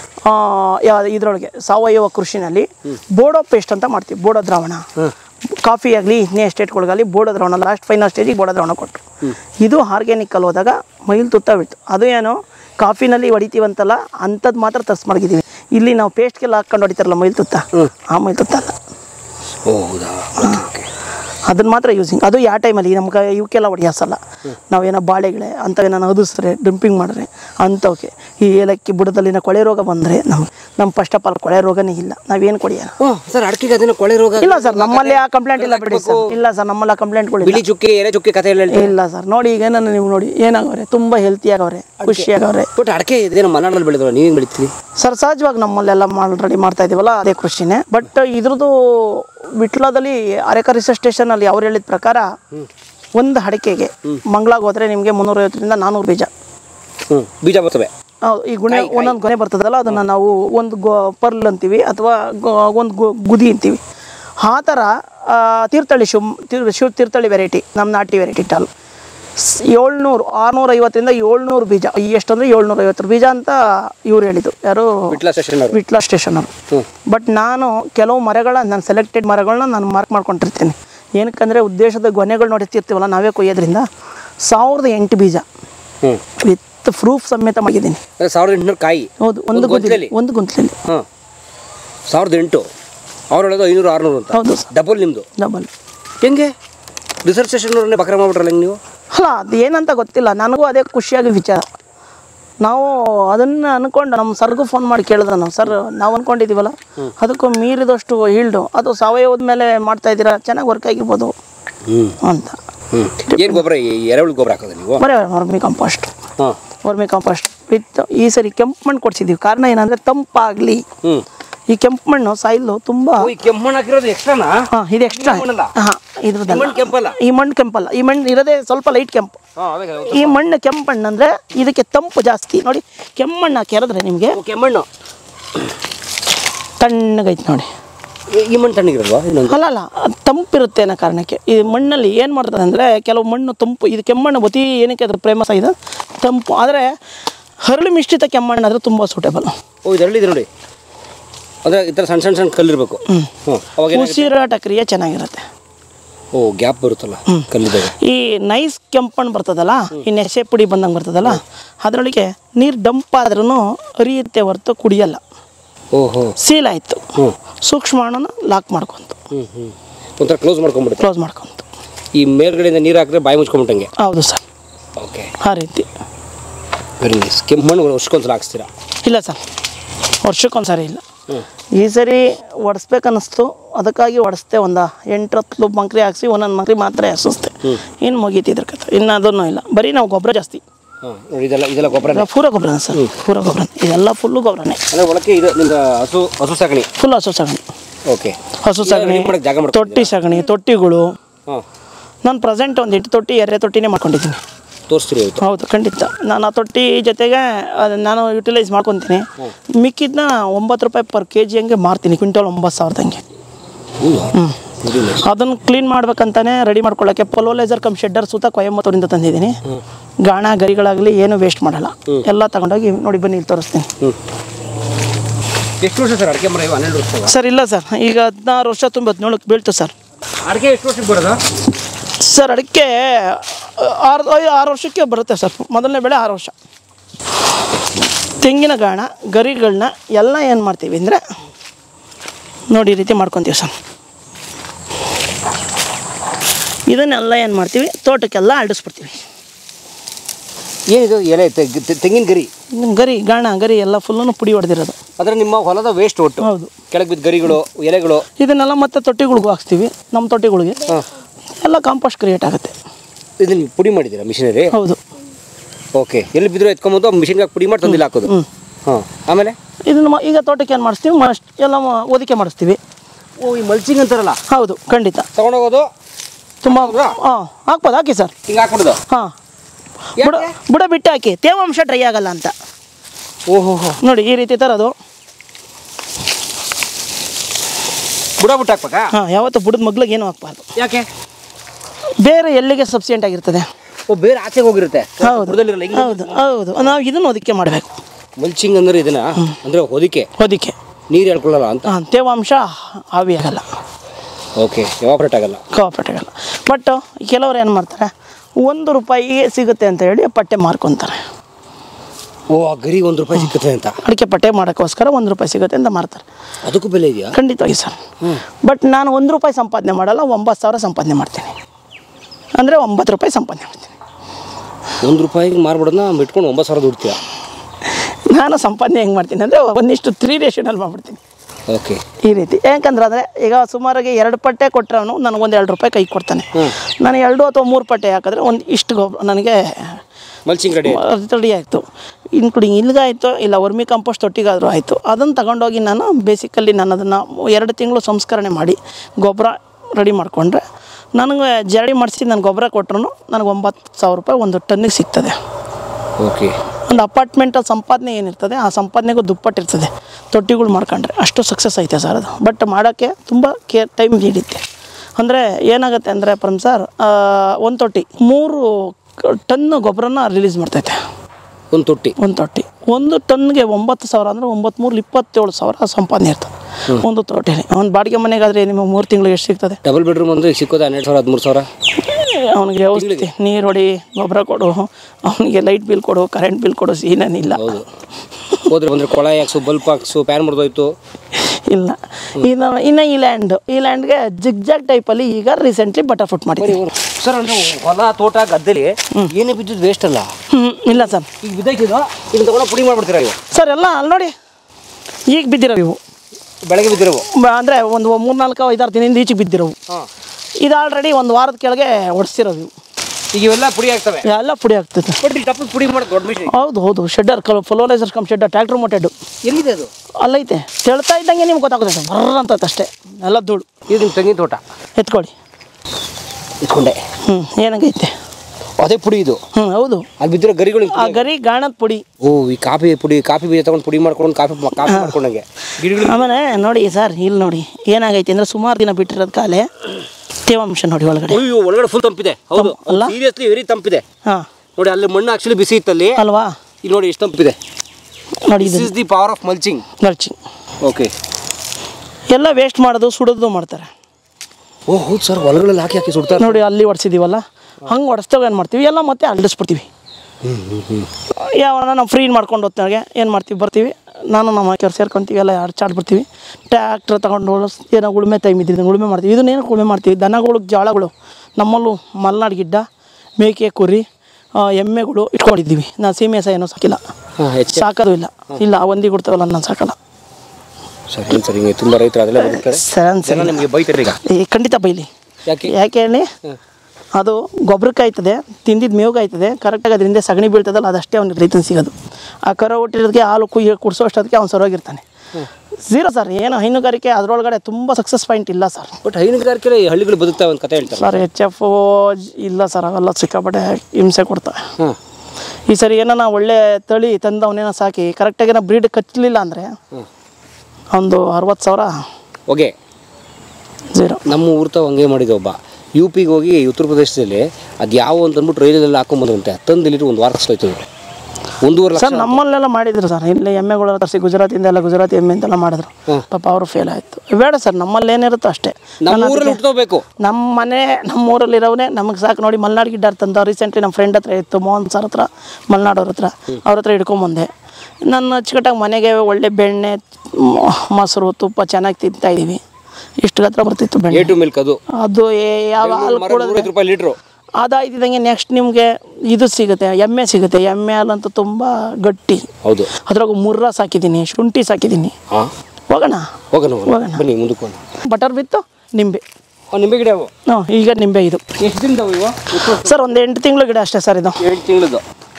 ಇದರೊಳಗೆ ಸಾವಯವ ಕೃಷಿನಲ್ಲಿ ಬೋಡೋ ಪೇಸ್ಟ್ ಅಂತ ಮಾಡ್ತೀವಿ ಬೋಡೋ ದ್ರಾವಣ ಕಾಫಿ ಆಗಲಿ ಇನ್ನೇ ಎಸ್ಟೇಟ್ಗಳಿಗಾಗಲಿ ಬೋಡೋ ದ್ರಾವಣ ಲಾಸ್ಟ್ ಫೈನಲ್ ಸ್ಟೇಜಿಗೆ ಬೋಡೋ ದ್ರಾವಣ ಕೊಟ್ಟರು ಇದು ಆರ್ಗ್ಯಾನಿಕಲ್ಲಿ ಹೋದಾಗ ಮೈಲ್ ತುತ್ತ ಬಿಡ್ತು ಅದು ಏನು ಕಾಫಿನಲ್ಲಿ ಹೊಡಿತೀವಂತಲ್ಲ ಅಂಥದ್ದು ಮಾತ್ರ ತರ್ಸ್ ಮಡಗಿದ್ದೀವಿ ಇಲ್ಲಿ ನಾವು ಪೇಸ್ಟ್ಗೆಲ್ಲ ಹಾಕ್ಕೊಂಡು ಹೊಡಿತಾರಲ್ಲ ಮೈಲ್ ತುತ್ತ ಆ ಮೈಲ್ ತುತ್ತ ಅಲ್ಲ ಓ ಹೌದಾ ಓಕೆ ಓಕೆ ಅದನ್ನ ಮಾತ್ರ ಯೂಸಿಂಗ್ ಅದು ಯಾವ ಟೈಮಲ್ಲಿ ನಮ್ಗೆ ಇವಕ್ಕೆಲ್ಲ ಹೊಡಿಯಾಸಲ್ಲ ನಾವೇನೋ ಬಾಳೆಗಳೇ ಅಂಥವೇನೋ ಅದಿಸ್ರೆ ಡ್ರಿಂಪಿಂಗ್ ಮಾಡಿದ್ರೆ ಅಂಥವಕ್ಕೆ ಈ ಏಲಕ್ಕಿ ಬುಡದಲ್ಲಿನ ಕೊಳೆ ರೋಗ ಬಂದರೆ ನಮ್ಮ ನಮ್ಮ ಫಸ್ಟ್ ಆಫ್ ಆಲ್ ಕೊಳೆ ರೋಗನೇ ಇಲ್ಲ ನಾವೇನು ಕೊಡಿಯೋಣ ಓ ಸರ್ ಅಡಿಕೆಗೆ ಅದನ್ನ ಕೊಳೆ ರೋಗ ಇಲ್ಲ ಸರ್ ನಮ್ಮಲ್ಲಿ ಆ ಕಂಪ್ಲೇಂಟ್ ಇಲ್ಲ ಬಿಡಿ ಸರ್ ಇಲ್ಲ ಸರ್ ನಮ್ಮಲ್ಲಿ ಆ ಕಂಪ್ಲೇಂಟ್ಗಳಿಲ್ಲ ಬಿಳಿ ಚುಕ್ಕಿ ಎರೆ ಚುಕ್ಕಿ ಕಥೆ ಹೇಳಿ ಇಲ್ಲ ಸರ್ ನೋಡಿ ಈಗ ಏನನ್ನ ನೀವು ನೋಡಿ ಏನಾಗವ್ರೆ ತುಂಬ ಹೆಲ್ತಿ ಆಗವ್ರೆ ಖುಷಿಯಾಗವ್ರೆ ಬಟ್ ಅಡಿಕೆ ಇದೇನು ಮಲೆನಾಡಲ್ಲಿ ಬೆಳೆದಲ್ಲ ನೀವೇನು ಬೆಳಿತೀರಿ ಸರ್ ಸಹಜವಾಗಿ ನಮ್ಮಲ್ಲೆಲ್ಲ ರೆಡಿ ಮಾಡ್ತಾ ಇದೀವಲ್ಲ ಅದೇ ಕೃಷಿನೇ ಬಟ್ ಇದ್ರದ್ದು ವಿಟ್ಲದಲ್ಲಿ ಅರೆಕ ರಿಸರ್ಚ್ ಸ್ಟೇಷನಲ್ಲಿ ಅವ್ರು ಹೇಳಿದ ಪ್ರಕಾರ ಒಂದು ಅಡಿಕೆಗೆ ಮಂಗಳಾಗ ಹೋದ್ರೆ ನಿಮಗೆ ಮುನ್ನೂರೈವತ್ತರಿಂದ ನಾನ್ನೂರು ಬೀಜ ಹ್ಞೂ ಬೀಜ ಬರ್ತವೆ ಹೌದು ಈ ಗುಣೆ ಒಂದೊಂದು ಗೊನೆ ಬರ್ತದಲ್ಲ ಅದನ್ನು ನಾವು ಒಂದು ಗೊ ಪರ್ಲ್ ಅಂತೀವಿ ಅಥವಾ ಒಂದು ಗುದಿ ಅಂತೀವಿ ಆ ಥರ ಆ, ತೀರ್ಥಹಳ್ಳಿ ಶಿವ್ ತೀರ್ ಶಿವ ತೀರ್ಥಹಳ್ಳಿ ವೆರೈಟಿ ನಮ್ಮ ನಾಟಿ ವೆರೈಟಿ ಟಾಲ್ ಏಳ್ನೂರು ಆರುನೂರ ಐವತ್ತರಿಂದ ಏಳ್ನೂರು ಬೀಜ ಎಷ್ಟು ಅಂದರೆ ಏಳ್ನೂರ ಐವತ್ತು ಬೀಜ ಅಂತ ಇವ್ರು ಹೇಳಿದ್ದು ಯಾರು ವಿಟ್ಲ ಸ್ಟೇಷನ್ ಅವರು ವಿಟ್ಲ ಸ್ಟೇಷನ್ ಅವರು ಬಟ್ ನಾನು ಕೆಲವು ಮರಗಳ ನಾನು ಸೆಲೆಕ್ಟೆಡ್ ಮರಗಳನ್ನ ನಾನು ಮಾರ್ಕ್ ಮಾಡ್ಕೊಂಡಿರ್ತೀನಿ ಏನಕ್ಕಂದರೆ ಉದ್ದೇಶದ ಗೊನೆಗಳು ನೋಡ್ತಿರ್ತೀವಲ್ಲ ನಾವೇ ಕೊಯ್ಯೋದ್ರಿಂದ ಸಾವಿರದ ಎಂಟು ಬೀಜ ಹ್ಞೂ ವಿತ್ ಪ್ರೂಫ್ ಸಮೇತ ಮಾಡಿದ್ದೀನಿ ಅದೇ ಸಾವಿರದ ಎಂಟುನೂರು ಕಾಯಿ ಹೌದು ಒಂದು ಒಂದು ಗುಂತಲಿ ಗೊಂಚಲಲ್ಲಿ? ಒಂದು ಗುಂತಲಲ್ಲಿ ಹಾಂ ಸಾವಿರದ ಎಂಟು ಅವ್ರು ಹೇಳೋದು ಐನೂರು ಆರುನೂರು ಅಂತ ಹೌದು ಸರ್ ಡಬಲ್ ನಿಮ್ಮದು ಡಬಲ್ ಹೆಂಗೆ ರಿಸರ್ಚ್ ಸ್ಟೇಷನ್ ಅವ್ರನ್ನೇ ಬಕ್ರ ಮಾಡ್ಬಿಟ್ರಲ್ಲ ಹೆಂಗೆ ನೀವು ಅಲ್ಲ ಅದು ಏನಂತ ಗೊತ್ತಿಲ್ಲ ನನಗೂ ಅದೇ ಖುಷಿಯಾಗಿ ವಿಚಾರ ನಾವು ಅದನ್ನು ಅನ್ಕೊಂಡು ನಮ್ಮ ಸರ್ಗೂ ಫೋನ್ ಮಾಡಿ ಕೇಳಿದ್ರೆ ನಾವು ಸರ್ ನಾವು ಅನ್ಕೊಂಡಿದ್ದೀವಲ್ಲ ಅದಕ್ಕೂ ಮೀರಿದಷ್ಟು ಈಲ್ಡು ಅದು ಸಾವಯವದ ಮೇಲೆ ಮಾಡ್ತಾ ಇದ್ದೀರಾ ಚೆನ್ನಾಗಿ ವರ್ಕ್ ಆಗಿರ್ಬೋದು ಹ್ಞೂ ಅಂತ ಹ್ಞೂ ಏನು ಗೊಬ್ಬರ ಎರೆಹುಳು ಗೊಬ್ಬರ ಹಾಕೋದು ನೀವು ಬರೀ ವರ್ಮಿ ಕಾಂಪೋಸ್ಟ್ ಹಾಂ ವರ್ಮಿ ಕಾಂಪೋಸ್ಟ್ ವಿತ್ ಈ ಸರಿ ಕೆಂಪು ಮಣ್ಣು ಕೊಡ್ಸಿದ್ದೀವಿ ಕಾರಣ ಏನಂದರೆ ತಂಪಾಗಲಿ ಹ್ಞೂ ಈ ಕೆಂಪು ಮಣ್ಣು ಸಾಯಿಲು ತುಂಬ ಓ, ಈ ಕೆಂಪು ಮಣ್ಣು ಹಾಕಿರೋದು ಎಕ್ಸ್ಟ್ರಾನಾ ಹಾಂ ಇದು ಎಕ್ಸ್ಟ್ರಾ ಮಣ್ಣಲ್ಲ? ಹಾಂ ಇದ್ರದ್ದಲ್ಲ ಮಣ್ಣು ಕೆಂಪಲ್ಲ ಈ ಮಣ್ಣು ಕೆಂಪಲ್ಲ ಈ ಮಣ್ಣು ಇರೋದೇ ಸ್ವಲ್ಪ ಲೈಟ್ ಕೆಂಪು ಹಾಂ ಅದೇ ಈ ಮಣ್ಣು ಕೆಂಪು ಮಣ್ಣು ಅಂದರೆ ಇದಕ್ಕೆ ತಂಪು ಜಾಸ್ತಿ ನೋಡಿ ಕೆಂಪು ಮಣ್ಣು ಹಾಕಿ ಎರೆದ್ರೆ ನಿಮಗೆ ಓ, ಕೆಮ್ಮಣ್ಣು ತಣ್ಣಗೈತೆ ನೋಡಿ ಈ- ಈ ಮಣ್ಣು ತಣ್ಣಗಿರಲ್ವಾ ಇನ್ನೊಂದು ಅಲ್ಲ ಅಲ್ಲ ಅದು ತಂಪಿರುತ್ತೆ ಅನ್ನೋ ಕಾರಣಕ್ಕೆ ಈ ಮಣ್ಣಲ್ಲಿ ಏನು ಮಾಡ್ತದೆ ಅಂದರೆ ಕೆಲವು ಮಣ್ಣು ತಂಪು ಇದು ಕೆಮ್ಮಣ್ಣು ಅತಿ ಏನಕ್ಕೆ ಅದ್ರ ಪ್ರೇಮಸ ಇದೆ ತಂಪು ಆದರೆ ಹರಳು ಮಿಶ್ರಿತ ಕೆಮ್ಮಣ್ಣು ಆದರೆ ತುಂಬ ಸೂಟೇಬಲ್ ಓ ಇದು ಹಳ್ಳಿದೆ ನೋಡಿ ಅಂದರೆ ಈ ಥರ ಸಣ್ಣ ಸಣ್ಣ ಸಣ್ಣ ಕಲ್ಲಿರಬೇಕು ಹ್ಞೂ ಅವಾಗ ಏನಾಗುತ್ತೆ? ಉಸಿರಾಟ ಕ್ರಿಯೆ ಚೆನ್ನಾಗಿರುತ್ತೆ ಓ ಗ್ಯಾಪ್ ಬರುತ್ತಲ್ಲ ಕಲ್ಲಿದಾಗ ಈ ನೈಸ್ ಕೆಂಪಣ್ಣು ಬರ್ತದಲ್ಲ ಈ ನೆಸೆ ಪುಡಿ ಬಂದಂಗೆ ಬರ್ತದಲ್ಲ ಅದರೊಳಗೆ ನೀರು ಡಂಪ್ ಆದ್ರೂ ಹರಿಯುತ್ತೆ ಹೊರತು ಕುಡಿಯಲ್ಲ ಓಹೋ ಸೀಲ್ ಆಯಿತು ಹ್ಞೂ ಸೂಕ್ಷ್ಮಾಣನ ಲಾಕ್ ಮಾಡ್ಕೊಂತು ಹ್ಞೂ ಹ್ಞೂ ಒಂಥರ ಕ್ಲೋಸ್ ಮಾಡ್ಕೊಂಬಿಡುತ್ತೆ ಕ್ಲೋಸ್ ಮಾಡ್ಕೊಂತು ಈ ಮೇಲ್ಗಡೆಯಿಂದ ನೀರು ಹಾಕಿದ್ರೆ ಬಾಯಿ ಮುಚ್ಕೊಂಬಿಟ್ಟಂಗೆ ಹೌದು ಸರ್ ಓಕೆ ಆ ರೀತಿ ವೆರಿ ನೈಸ್ ಕೆಂಪು ಮಣ್ಣು ವರ್ಷಕ್ಕೊಂದ್ಸಲ ಹಾಕ್ಸ್ತೀರಾ ಇಲ್ಲ ಸರ್ ವರ್ಷಕ್ಕೊಂದು ಸಾರಿ ಇಲ್ಲ ಈ ಸರಿ ಒಡಿಸ್ಬೇಕನ್ನಿಸ್ತು ಅದಕ್ಕಾಗಿ ಒಡಿಸ್ದೆ ಒಂದು ಎಂಟು ಹತ್ತು ಮಂಕ್ರಿ ಹಾಕ್ಸಿ ಒಂದೊಂದು ಮಂಕ್ರಿ ಮಾತ್ರ ಹಸಿಸ್ತೆ ಇನ್ನು ಮುಗೀತಿದ್ರ ಕತೆ ಇನ್ನು ಅದನ್ನು ಇಲ್ಲ ಬರೀ ನಾವು ಗೊಬ್ಬರ ಜಾಸ್ತಿ ಹಾಂ ನೋಡಿ ಇದೆಲ್ಲ ಇದೆಲ್ಲ ಗೊಬ್ಬರ ನಾವು ಪೂರ ಗೊಬ್ಬರ ಸರ್ ಪೂರ ಗೊಬ್ಬರ ಇದೆಲ್ಲ ಫುಲ್ಲು ಗೊಬ್ಬರನೇ ಅಂದರೆ ಒಳಕ್ಕೆ ಇದು ನಿಮ್ದು ಹಸು ಹಸು ಸಾಕಣೆ ಫುಲ್ ಹಸು ಸಗಣಿ ಓಕೆ ಹಸು ಸಗಣಿ ready ಮಾಡಕ್ಕೆ ಜಾಗ ಮಾಡ್ಕೊಂಡಿದ್ದೀರಾ? ತೊಟ್ಟಿ ಸಗಣಿ ತೊಟ್ಟಿಗಳು ಹಾಂ ನಾನು ಪ್ರೆಸೆಂಟ್ ಒಂದು ಎಂಟು ತೊಟ್ಟಿ ಎರೆ ತೊಟ್ಟಿನೇ ಮಾಡ್ಕೊಂಡಿದ್ದೀನಿ ತೋರಿಸ್ತೀರಿ ಇವತ್ತು ಹೌದು ಖಂಡಿತ ನಾನು ಆ ತೊಟ್ಟಿ ಜೊತೆಗೆ ಅದನ್ನ ನಾನು ಯುಟಿಲೈಸ್ ಮಾಡ್ಕೊತೀನಿ ಮಿಕ್ಕಿದ್ನ ಒಂಬತ್ತು ರೂಪಾಯಿ ಪರ್ ಕೆ ಜಿ ಹಂಗೆ ಮಾರ್ತೀನಿ ಕ್ವಿಂಟಲ್ ಒಂಬತ್ತು ಸಾವಿರದಂಗೆ ಹೌದಾ ವೆರಿ ನೈಸ್ ಅದನ್ನು ಕ್ಲೀನ್ ಮಾಡ್ಬೇಕಂತಾನೆ ರೆಡಿ ಮಾಡ್ಕೊಳ್ಳೋಕ್ಕೆ ಪೊಲೋಲೈಸರ್ ಕಮ್ ಶೆಡ್ಡರ್ ಸುತ್ತ ಕೊಯಮತ್ತೂರಿಂದ ತಂದಿದ್ದೀನಿ ಗಾಣ ಗರಿಗಳಾಗಲಿ ಏನು ವೇಸ್ಟ್ ಮಾಡಲ್ಲ ಎಲ್ಲ ತಗೊಂಡೋಗಿ ನೋಡಿ ಬನ್ನಿ ಇಲ್ಲಿ ತೋರಿಸ್ತೀನಿ ಹ್ಞೂ ಎಷ್ಟು ವರ್ಷ ಸರ್ ಅಡಿಕೆ ಮರ ಇವು ಹನ್ನೆರಡು ವರ್ಷ ಸರ್ ಇಲ್ಲ ಸರ್ ಈಗ ಹದಿನಾರು ವರ್ಷ ತುಂಬ ಹದಿನೇಳಕ್ಕೆ ಬೀಳ್ತು ಸರ್ ಅಡಿಕೆ ಎಷ್ಟು ವರ್ಷಕ್ಕೆ ಬರೋದಾ ಸರ್ ಅದಕ್ಕೆ ಆರು ಐದು ಆರು ವರ್ಷಕ್ಕೆ ಬರುತ್ತೆ ಸರ್ ಮೊದಲನೇ ಬೆಳೆ ಆರು ವರ್ಷ ತೆಂಗಿನ ಗಾಣ ಗರಿಗಳನ್ನ ಎಲ್ಲ ಏನು ಮಾಡ್ತೀವಿ ಅಂದರೆ ನೋಡಿ ಈ ರೀತಿ ಮಾಡ್ಕೊತೀವಿ ಸರ್ ಇದನ್ನೆಲ್ಲ ಏನು ಮಾಡ್ತೀವಿ ತೋಟಕ್ಕೆಲ್ಲ ಅಲ್ಡಿಸ್ಬಿಡ್ತೀವಿ ಏನಿದು ಎಲೆ ತೆಗ್- ತೆ- ತೆಂಗಿನ ಗರಿ ಇನ್ನು ಗರಿ ಗಾಣ ಗರಿ ಎಲ್ಲ ಫುಲ್ಲೂ ಪುಡಿ ಹೊಡೆದಿರೋದು ಅಂದ್ರೆ ನಿಮ್ಮ ಹೊಲದ ವೇಸ್ಟ್ ಒಟ್ಟು ಹೌದು ಕೆಳಗೆ ಬಿದ್ದ ಗರಿಗಳು ಎಲೆಗಳು ಇದನ್ನೆಲ್ಲ ಮತ್ತೆ ತೊಟ್ಟಿಗಳಿಗೂ ಹಾಕ್ಸ್ತೀವಿ ನಮ್ಮ ತೊಟ್ಟಿಗಳಿಗೆ ಎಲ್ಲ ಕಾಂಪೋಸ್ಟ್ ಕ್ರಿಯೇಟ್ ಆಗುತ್ತೆ ಇದನ್ನ ಪುಡಿ ಮಾಡಿದ್ದೀರಾ ಮಿಷಿನರಿ ಹೌದು ಓಕೆ ಎಲ್ಲಿ ಬಿದ್ದರೂ ಎತ್ಕೊಂಬಂದು ಮಿಷಿನ್ಗೆ ಪುಡಿ ಮಾಡಿ ತಂದಿಲ್ಲ ಹಾಕೋದು ಹಾಂ ಆಮೇಲೆ ಇದನ್ನು ಮ- ಈಗ ತೋಟಕ್ಕೆ ಏನು ಮಾಡಿಸ್ತೀವಿ ಮಸ್ಟ್ ಎಲ್ಲ ಮ- ಒದಿಕೆ ಮಾಡಿಸ್ತೀವಿ ಓ ಈ ಮಲ್ಚಿಂಗ್ ಅಂತಾರಲ್ಲ ಹೌದು ಖಂಡಿತ ತಗೊಂಡೋಗೋದು ತುಂಬ ಹಾಂ ಹಾಕ್ಬೋದು ಹಾಕಿ ಸರ್ ಹಿಂಗೆ ಹಾಕ್ಬಿಡೋದು ಹಾಂ ಬುಡ ಬುಡ ಬಿಟ್ಟು ಹಾಕಿ ತೇವಾಂಶ ಡ್ರೈ ಆಗಲ್ಲ ಅಂತ ಓಹೋ ಹೋ ನೋಡಿ ಈ ರೀತಿ ತರೋದು ಬುಡ ಬಿಟ್ಟು ಹಾಕ್ಬೇಕಾ ಹಾಂ ಯಾವತ್ತು ಬುಡದ ಮಗ್ಳಿಗೆ ಏನು ಹಾಕ್ಬಾರ್ದು ಯಾಕೆ ಬೇರೆ ಎಲ್ಲಿಗೆ ಸಬ್ಸಿಡೆಂಟ್ ಆಗಿರ್ತದೆ ಓ ಬೇರೆ ಆಚೆಗೆ ಹೋಗಿರುತ್ತೆ ಹೌದು ಬುಡದಲ್ಲಿರಲ್ಲ ಹಿಂಗೆ ಹೌದು ಹೌದು ನಾವು ಇದನ್ನು ಒದಿಕೆ ಮಾಡಬೇಕು ಮಲ್ಚಿಂಗ್ ಅಂದ್ರೆ ಇದನ್ನ ಅಂದ್ರೆ ಹೊದಿಕೆ ಹೊದಿಕೆ ನೀರು ಹೇಳ್ಕೊಳ್ಳಲ್ಲ ಅಂತ ಹಾಂ ತೇವಾಂಶ ಆವಿ ಆಗಲ್ಲ ಓಕೆ ಎವಾಪ್ರೇಟ್ ಆಗಲ್ಲ ಕೋಆಪ್ರೇಟ್ ಆಗಲ್ಲ ಬಟ್ ಕೆಲವ್ರು ಏನು ಮಾಡ್ತಾರೆ ಒಂದು ರೂಪಾಯಿಗೆ ಸಿಗುತ್ತೆ ಅಂತ ಹೇಳಿ ಪಟ್ಟೆ ಮಾರ್ಕೊತಾರೆ ಓ ಆ ಗರಿ ಒಂದು ರೂಪಾಯಿ ಸಿಕ್ಕುತ್ತೆ ಅಂತ ಅಡಿಕೆ ಪಟ್ಟೆ ಮಾಡೋಕ್ಕೋಸ್ಕರ ಒಂದು ರೂಪಾಯಿ ಸಿಗುತ್ತೆ ಅಂತ ಮಾರ್ತಾರೆ ಅದಕ್ಕೂ ಬೆಲೆ ಇದೆಯಾ ಖಂಡಿತವಾಗಿ ಸರ್ ಬಟ್ ನಾನು ಒಂದು ರೂಪಾಯಿ ಸಂಪಾದನೆ ಮಾಡಲ್ಲ ಒಂಬತ್ತು ಸಾವಿರ ಸಂಪಾದನೆ ಮಾಡ್ತೀನಿ ಅಂದರೆ ಒಂಬತ್ತು ರೂಪಾಯಿ ಸಂಪಾದನೆ ಮಾಡ್ತೀನಿ ಒಂದು ರೂಪಾಯಿಗೆ ಮಾರ್ಬಿಡೋದನ್ನ ಬಿಟ್ಕೊಂಡು ಒಂಬತ್ತು ಸಾವಿರ ದುಡ್ತೀಯ ನಾನು ಸಂಪಾದನೆ ಹೆಂಗೆ ಮಾಡ್ತೀನಿ ಅಂದರೆ ಒಂದಿಷ್ಟು ತ್ರೀ ರೇಷನಲ್ಲಿ ಮಾಡ್ಬಿಡ್ತೀನಿ ಓಕೆ ಈ ರೀತಿ ಯಾಕಂದ್ರೆ ಅಂದರೆ ಈಗ ಸುಮಾರಾಗಿ ಎರಡು ಪಟ್ಟೆ ಕೊಟ್ಟರೆ ಅವನು ನನಗೊಂದು ಎರಡು ರೂಪಾಯಿ ಕೈ ಕೊಡ್ತಾನೆ ನಾನು ಎರಡು ಅಥವಾ ಮೂರು ಪಟ್ಟೆ ಹಾಕಿದ್ರೆ ಒಂದು ಇಷ್ಟು ಗೊಬ್ಬರ ನನಗೆ ಮಲ್ಚಿಂಗ್ ರೆಡಿ ರೆಡಿ ಆಯಿತು ಇನ್ಕ್ಲೂಡಿಂಗ್ ಇಲ್ಲಿಗಾಯಿತು ಇಲ್ಲ ವರ್ಮಿ ಕಂಪೋಸ್ಟ್ ತೊಟ್ಟಿಗಾದರೂ ಆಯಿತು ಅದನ್ನು ತಗೊಂಡೋಗಿ ನಾನು ಬೇಸಿಕಲ್ಲಿ ನಾನು ಅದನ್ನು ಎರಡು ತಿಂಗಳು ಸಂಸ್ಕರಣೆ ಮಾಡಿ ಗೊಬ್ಬರ ರೆಡಿ ಮಾಡಿಕೊಂಡ್ರೆ ನನಗೆ ಜರಡಿ ಮಾಡಿಸಿ ನಾನು ಗೊಬ್ಬರ ಕೊಟ್ಟರು ನನಗೆ ಒಂಬತ್ತು ಸಾವಿರ ರೂಪಾಯಿ ಒಂದು ಟನ್ನಿಗೆ ಸಿಗ್ತದೆ ಓಕೆ ಒಂದು ಅಪಾರ್ಟ್ಮೆಂಟಲ್ಲಿ ಸಂಪಾದನೆ ಏನಿರ್ತದೆ ಆ ಸಂಪಾದನೆಗೂ ದುಪ್ಪಟ್ಟಿರ್ತದೆ ತೊಟ್ಟಿಗಳು ಮಾಡ್ಕೊಂಡ್ರೆ ಅಷ್ಟು ಸಕ್ಸಸ್ ಐತೆ ಸರ್ ಅದು ಬಟ್ ಮಾಡೋಕ್ಕೆ ತುಂಬ ಕೇರ್ ಟೈಮ್ ಹಿಡಿಯುತ್ತೆ ಅಂದರೆ ಏನಾಗುತ್ತೆ ಅಂದರೆ ಪರಮ್ ಸರ್ ಒಂದು ತೊಟ್ಟಿ ಮೂರು ಕ- ಟನ್ ಗೊಬ್ಬರನ ರಿಲೀಸ್ ಮಾಡ್ತೈತೆ ಒಂದು ತೊಟ್ಟಿ ಒಂದು ತೊಟ್ಟಿ ಒಂದು ಟನ್ಗೆ ಒಂಬತ್ತು ಸಾವಿರ ಅಂದರೆ ಒಂಬತ್ತು ಮೂರು ಇಪ್ಪತ್ತೇಳು ಸಾವಿರ ಸಂಪಾದನೆ ಇರ್ತದೆ ಒಂದು ತೊಟ್ಟಿಲಿ ಒಂದು ಬಾಡಿಗೆ ಮನೆಗಾದರೆ ನಿಮಗೆ ಮೂರು ತಿಂಗಳಿಗೆ ಎಷ್ಟು ಸಿಗ್ತದೆ ಡಬಲ್ ಬೆಡ್ರೂಮ್ ಅಂದ್ರೆ ಸಿಕ್ಕೋದು ಹನ್ನೆರಡು ಸಾವಿರ ಹದಿಮೂರು ಸಾವಿರ ಅವನಿಗೆ ಔಷಧಿ ನೀರು ಹೊಡಿ ಗೊಬ್ಬರ ಕೊಡು ಅವನಿಗೆ ಲೈಟ್ ಬಿಲ್ ಕೊಡು ಕರೆಂಟ್ ಬಿಲ್ ಕೊಡು ಸೀನೇನಿಲ್ಲ ಹೌದು ಹೋದ್ರೆ ಬಂದ್ರೆ ಕೊಳ ಹಾಕ್ಸು ಬಲ್ಪ್ ಹಾಕ್ಸು ಪ್ಯಾನ್ ಮುರಿದೋಯ್ತು ಇಲ್ಲ ಇನ್ನು ಇನ್ನು ಈ ಲ್ಯಾಂಡ್ ಈ ಲ್ಯಾಂಡ್ಗೆ ಜಿಗ್ಜಾಗ್ ಟೈಪಲ್ಲಿ ಈಗ ರೀಸೆಂಟ್ಲಿ ಬಟರ್ ಫುಟ್ ಮಾಡಿದ್ದೀವಿ ಸರ್ ಅಂದ್ರೆ ಹೊಲ ತೋಟ ಗದ್ದೆಲಿ ಏನೇ ಬಿದ್ದಿದ್ದು ವೇಸ್ಟ್ ಅಲ್ಲ ಹ್ಞೂ ಇಲ್ಲ ಸರ್ ಈಗ ಬಿದ್ದೈತಿದ್ದು ಇದನ್ನ ತಗೊಂಡು ಪುಡಿ ಮಾಡ್ಬಿಡ್ತೀರಾ ನೀವು ಸರ್ ಎಲ್ಲ ಅಲ್ಲಿ ನೋಡಿ ಈಗ ಬಿದ್ದಿರೋವು ಇವು ಬೆಳಗ್ಗೆ ಬಿದ್ದಿರವು ಬ- ಅಂದರೆ ಒಂದು ಮೂರು ನಾಲ್ಕು ಐದಾರು ದಿನದಿಂದ ಈಚೆಗೆ ಬಿದ್ದಿರೋವು ಹಾಂ ಇದು ಆಲ್ರೆಡಿ ಒಂದು ವಾರದ ಕೆಳಗೆ ಒಡಿಸಿರೋವು ಇವು ಈಗ ಇವೆಲ್ಲ ಪುಡಿ ಆಗ್ತವೆ ಎಲ್ಲ ಪುಡಿ ಆಗ್ತದೆ ಬಟ್ ಈ ಟಪ್ಪು ಪುಡಿ ಮಾಡೋದು ದೊಡ್ಡ ಮಿಷನ್ ಹೌದು ಹೌದು ಶೆಡ್ಡರ್ ಕಲ್ ಫಲೋಲೈಸರ್ ಕಮ್ ಶೆಡ್ಡರ್ ಟ್ಯಾಕ್ಟ್ರ್ ಮೊಟೆಡು ಎಲ್ಲಿದೆ ಅದು ಅಲ್ಲೈತೆ ತೆಳ್ತಾ ಇದ್ದಂಗೆ ನಿಮ್ಗೆ ಗೊತ್ತಾಗುತ್ತೆ ಬರ್ರ ಅಂತ ಅಷ್ಟೇ ಎಲ್ಲ ಧೂಳು ಇದು ನಿಮ್ಮ ತೆಂಗಿನ ತೋಟ ಎತ್ಕೊಳ್ಳಿ ಇಟ್ಕೊಂಡೆ ಹ್ಞೂ ಏನಾಗೈತೆ ಅದೇ ಪುಡಿ ಇದು ಹ್ಞೂ ಹೌದು ಅಲ್ಲಿ ಬಿದ್ದಿರೋ ಗರಿಗಳು ಆ ಗರಿ ಗಾಣದ ಪುಡಿ ಓ ಈ ಕಾಫಿ ಪುಡಿ ಕಾಫಿ ಬೀಜ ತಗೊಂಡು ಪುಡಿ ಮಾಡ್ಕೊಂಡು ಕಾಫಿ ಕಾಫಿ ಮಾಡ್ಕೊಂಡಂಗೆ ಗಿಡಗಳು ಆಮೇಲೆ ನೋಡಿ ಸರ್ ಇಲ್ಲಿ ನೋಡಿ ಏನಾಗೈತೆ ಅಂದರೆ ಸುಮಾರು ದಿನ ಬಿಟ್ಟಿರೋದು ಕಾಲೆ ತೇವಾಂಶ ನೋಡಿ ಒಳಗಡೆ ಅಯ್ಯೋ ಒಳಗಡೆ ಫುಲ್ ತಂಪಿದೆ ಹೌದು ಅಲ್ಲ? ಸೀರಿಯಸ್ಲಿ ವೆರಿ ತಂಪಿದೆ ಹಾಂ ನೋಡಿ ಅಲ್ಲಿ ಮಣ್ಣು ಆಕ್ಚುಲಿ ಬಿಸಿ ಇತ್ತಲ್ಲಿ ಅಲ್ವಾ ಇಲ್ಲಿ ನೋಡಿ ಎಷ್ಟು ತಂಪಿದೆ ನೋಡಿ ದಿಸ್ ಇದು is the power of mulching mulching okay ಎಲ್ಲ ವೇಸ್ಟ್ ಮಾಡೋದು ಸುಡೋದು ಮಾಡ್ತಾರೆ ಓ ಹೌದು ಸರ್ ಹೊಲಗಳಲ್ಲಿ ಹಾಕಿ ಹಾಕಿ ಸುಡ್ತಾರೆ ನೋಡಿ ಅಲ್ಲಿ ಒಡಿಸಿದೀವಲ್ಲ ಹಂಗೆ ಒಡಿಸ್ದಾಗ ಏನು ಮಾಡ್ತೀವಿ ಎಲ್ಲ ಮತ್ತೆ ಅಲ್ಡಿಸ್ಬಿಡ್ತೀವಿ ಯಾವಾಗ ನಾವು ಫ್ರೀ ಮಾಡ್ಕೊಂಡು ಹೋಗ್ತಾಗೆ ಏನು ಮಾಡ್ತೀವಿ ಬರ್ತೀವಿ ನಾನು ನಮ್ಮ ಹಾಕಿಯವ್ರು ಸೇರ್ಕೊಂತೀವಿ ಎಲ್ಲ ಬಿಡ್ತೀವಿ ಟ್ಯಾಕ್ಟ್ರ್ ತಗೊಂಡು ಓಡಿಸ್ ಏನೋ ಉಳುಮೆ ಟೈಮ್ ಇದ್ದಿದ್ದು ಉಳುಮೆ ಮಾಡ್ತೀವಿ ಇದನ್ನೇನು ಉಳುಮೆ ಮಾಡ್ತೀವಿ ದನಗಳು ಜೋಳಗಳು ನಮ್ಮಲ್ಲೂ ಮಲೆನಾಡು ಗಿಡ್ಡ ಮೇಕೆ ಕುರಿ ಆ, ಎಮ್ಮೆಗಳು ಇಟ್ಕೊಂಡಿದ್ದೀವಿ ನಾನು ಸೀಮೆ ಸಹ ಏನೂ ಸಾಕಿಲ್ಲ ಹಾಂ ಹೆಚ್ಚು ಸಾಕೋದು ಇಲ್ಲ ಇಲ್ಲ ಒಂದಿ ಕೊಡ್ತಾವಲ್ಲ ನಾನು ಸಾಕಲ್ಲ ಸರ್ ಏನು ಸರ್ ಹಿಂಗೆ ತುಂಬ ರೈತರು ಅದೆಲ್ಲ ಬದುಕ್ತಾರೆ ಸರಿ ಜನ ನಿಮಗೆ ಬೈತಾರೆ ಈಗ ಈ ಖಂಡಿತ ಬೈಲಿ ಯಾಕೆ ಯಾಕೆ ಹೇಳಿ ಅದು ಗೊಬ್ಬರಕ್ಕೆ ಆಯ್ತದೆ ತಿಂದಿದ್ದು ಮೇವ್ಗೆ ಆಯ್ತದೆ ಕರೆಕ್ಟಾಗಿ ಅದರಿಂದ ಸಗಣಿ ಬೀಳ್ತದಲ್ಲ ಅದಷ್ಟೇ ಅವ್ನಿಗೆ ರೈತನ ಸಿಗೋದು ಆ ಕರ ಹುಟ್ಟಿರೋದಕ್ಕೆ ಹಾಲು ಕುಯ್ಯ ಕುಡಿಸೋ ಅಷ್ಟೊತ್ತಿಗೆ ಅವ್ನು ಸರೋಗಿರ್ತಾನೆ ಝೀರೋ ಸರ್ ಏನು ಹೈನುಗಾರಿಕೆ ಅದರೊಳಗಡೆ ತುಂಬ ಸಕ್ಸಸ್ ಪಾಯಿಂಟ್ ಇಲ್ಲ ಸರ್ ಬಟ್ ಹೈನುಗಾರಿಕೆ ಹಳ್ಳಿಗಳು ಬದುಕ್ತಾವೆ ಅಂತ ಕತೆ ಹೇಳ್ತಾರೆ ಸರ್ ಎಚ್ ಎಫ್ ಇಲ್ಲ ಸರ್ ಅವೆಲ್ಲ ಸಿಕ್ಕಾಪಟ್ಟೆ ಹಿಂಸೆ ಕೊಡ್ತವೆ ಹಾಂ ಈ ಸರಿ ಏನೋ ಒಳ್ಳೆ ತಳಿ ತಂದು ಅವನೇನೋ ಸಾಕಿ ಕರೆಕ್ಟಾಗಿ ಏನೋ ಬ್ರೀಡ್ ಕಚ್ಚಲಿಲ್ಲ ಅಂದರೆ ಒಂದು ಅರವತ್ತು ಸಾವಿರ ಓಕೆ ಝೀರೋ ನಮ್ಮ ಊರ್ ತಾವ್ ಹಂಗೆ ಮಾಡಿದ ಒಬ್ಬ ಯು ಪಿಗೆ ಹೋಗಿ ಉತ್ತರ ಪ್ರದೇಶದಲ್ಲಿ ಅದು ಯಾವ ಅಂತ ಅಂದ್ಬಿಟ್ಟು ರೈಲಲ್ಲಿ ಹಾಕೊಂಬಂದ್ರಂತೆ ತಂದು ಇಲ್ಲಿ ಒಂದು ವಾರ ಕಷ್ಟೋಯ್ತು ಒಂದೂವರೆ ಲಕ್ಷ ಸರ್ ನಮ್ಮಲ್ಲೆಲ್ಲ ಮಾಡಿದ್ರು ಸರ್ ಇಲ್ಲಿ ಎಮ್ಮೆಗಳು ತರಿಸಿ ಗುಜರಾತಿಂದ ಎಲ್ಲ ಗುಜರಾತಿ ಎಮ್ಮೆ ಅಂತೆಲ್ಲ ಮಾಡಿದ್ರು ಪಾಪ ಅವರು ಫೇಲ್ ಆಯಿತು ಬೇಡ ಸರ್ ನಮ್ಮಲ್ಲಿ ಏನಿರುತ್ತೋ ಅಷ್ಟೇ ನಮ್ಮ ನಾನು ಊರಲ್ಲಿ ಅದಕ್ಕೆ- ಹುಟ್ಟೋಬೇಕು ನಮ್ಮ ಮನೆ ನಮ್ಮ ಊರಲ್ಲಿರೋನೇ ನಮಗೆ ಸಾಕು ನೋಡಿ ಮಲ್ನಾಡು ಗಿಡ್ಡ ತಂದ ರೀಸೆಂಟ್ಲಿ ನಮ್ಮ ಫ್ರೆಂಡ್ ಹತ್ರ ಇತ್ತು ಮೋಹನ್ ಸರ್ ಹತ್ರ ಮಲ್ನಾಡವ್ರ ಹತ್ರ ಅವ್ರ ಹತ್ರ ಹಿಡ್ಕೊಂಬಂದೆ ನನ್ನ ಅಚ್ಚುಕಟ್ಟಾಗಿ ಮನೆಗೆ ಒಳ್ಳೆ ಬೆಣ್ಣೆ ಮ- ಮೊಸರು ತುಪ್ಪ ಚೆನ್ನಾಗಿ ತಿಂತಾ ಇದ್ದೀವಿ ಇಷ್ಟು ಹತ್ರ ಬರ್ತಿತ್ತು ಎ ಬೆಣ್ಣೆ ಟು ಮಿಲ್ಕ್ ಅದು ಅದು ಏ- ಯಾವ ಹಾಲು ಕೂಡ ನೂರೈವತ್ತು ರೂಪಾಯಿ ಲೀಟ್ರು ಅದಾಯ್ತಿದ್ದಂಗೆ ನೆಕ್ಸ್ಟ್ ನಿಮಗೆ ಇದು ಸಿಗುತ್ತೆ ಎಮ್ಮೆ ಸಿಗುತ್ತೆ ಎಮ್ಮೆ ಹಾಲಂತೂ ತುಂಬ ಗಟ್ಟಿ ಹೌದು ಅದ್ರಾಗ ಮುರ್ರ ಸಾಕಿದ್ದೀನಿ ಶುಂಠಿ ಸಾಕಿದ್ದೀನಿ ಹಾಂ ಹೋಗೋಣ ಹೋಗೋಣ ಹೋಗೋಣ. ಹೋಗೋಣ. ಬನ್ನಿ ಮುಂದಕ್ಕೆ ಹೋಗೋಣ ಬಟರ್ ಬಿತ್ತು ನಿಂಬೆ ಆ, ನಿಂಬೆ ಗಿಡ ಅವು ಹ್ಞೂ ಈಗ ನಿಂಬೆ ಇದು ಎಷ್ಟು ದಿನದವು ಇವು ಸರ್ ಒಂದು ಎಂಟು ತಿಂಗಳು ಗಿಡ ಅಷ್ಟೇ ಸರ್ ಇದು ಎರಡು ತಿಂಗಳದ್ದು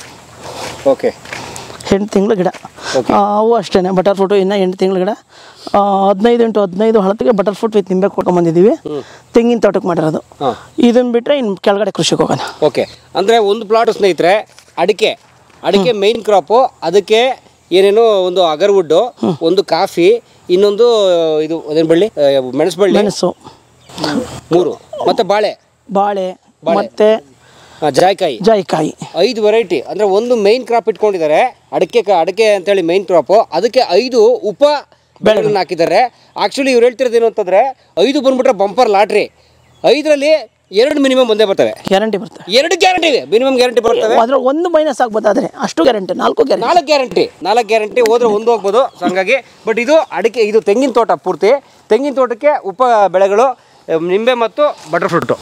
ಓಕೆ ಎಂಟು ತಿಂಗಳು ಗಿಡ ಆ, ಅವು ಅಷ್ಟೇ ಬಟರ್ ಫ್ರೂಟು ಇನ್ನು ಎಂಟು ತಿಂಗಳು ಗಿಡ ಆ, ಹದಿನೈದು ಇಂಟು ಹದಿನೈದು ಹಳತಿಗೆ ಬಟರ್ ಫ್ರೂಟ್ ವಿತ್ ನಿಂಬೆ ಕೊಟ್ಕೊಂಬಂದಿದ್ದೀವಿ ತೆಂಗಿನ ತೋಟಕ್ಕೆ ಮಾಡಿರೋದು ಹಾಂ ಇದನ್ನ ಬಿಟ್ಟರೆ ಇನ್ನು ಕೆಳಗಡೆ ಕೃಷಿಗೆ ಹೋಗೋಣ ಓಕೆ ಅಂದರೆ ಒಂದು ಪ್ಲಾಟ್ ಸ್ನೇಹಿತರೆ ಅಡಿಕೆ ಅಡಿಕೆ ಮೈನ್ ಕ್ರಾಪು ಅದಕ್ಕೆ ಏನೇನೋ ಒಂದು ಅಗರ್ವುಡ್ಡು ಒಂದು ಕಾಫಿ ಇನ್ನೊಂದು ಇದು ಅದೇನು ಬಳ್ಳಿ ಆ, ಮೆಣಸು ಬಳ್ಳಿ ಮೆಣಸು ಮೂರು ಮತ್ತು ಬಾಳೆ ಬಾಳೆ ಬಾಳೆ. ಮತ್ತು ಆ, ಜಾಯ್ಕಾಯಿ ಜಾಯಿಕಾಯಿ ಐದು ವೆರೈಟಿ ಅಂದರೆ ಒಂದು ಮೈನ್ ಕ್ರಾಪ್ ಇಟ್ಕೊಂಡಿದ್ದಾರೆ ಅಡಿಕೆ ಕ- ಅಡಿಕೆ ಅಂತೇಳಿ ಮೈನ್ ಕ್ರಾಪು ಅದಕ್ಕೆ ಐದು ಉಪ ಬೆಳೆಗಳನ್ನ ಹಾಕಿದ್ದಾರೆ ಆ್ಯಕ್ಚುಲಿ ಇವ್ರು ಹೇಳ್ತಿರೋದು ಏನು ಅಂತಂದರೆ ಐದು ಬಂದ್ಬಿಟ್ರೆ ಬಂಪರ್ ಲಾಟ್ರಿ ಐದರಲ್ಲಿ ಎರಡು ಮಿನಿಮಮ್ ಒಂದೇ ಬರ್ತವೆ ಗ್ಯಾರಂಟಿ ಬರ್ತದೆ ಎರಡು ಗ್ಯಾರಂಟಿ ಇದೆ ಮಿನಿಮಮ್ ಗ್ಯಾರಂಟಿ ಬರ್ತವೆ ಅದ್ರ ಒಂದು ಮೈನಸ್ ಆಗ್ಬೋದಾದ್ರೆ ಅಷ್ಟು ಗ್ಯಾರಂಟಿ ನಾಲ್ಕು ಗ್ಯಾರಂಟಿ ನಾಲ್ಕು ಗ್ಯಾರಂಟಿ ನಾಲ್ಕು ಗ್ಯಾರಂಟಿ ಹೋದ್ರೆ ಒಂದು ಹೋಗ್ಬೋದು ಸೊ ಹಂಗಾಗಿ ಬಟ್ ಇದು ಅಡಿಕೆ ಇದು ತೆಂಗಿನ ತೋಟ ಪೂರ್ತಿ ತೆಂಗಿನ ತೋಟಕ್ಕೆ ಉಪ ಬೆಳೆಗಳು ಆ, ನಿಂಬೆ ಮತ್ತು ಬಟರ್ ಫ್ರೂಟು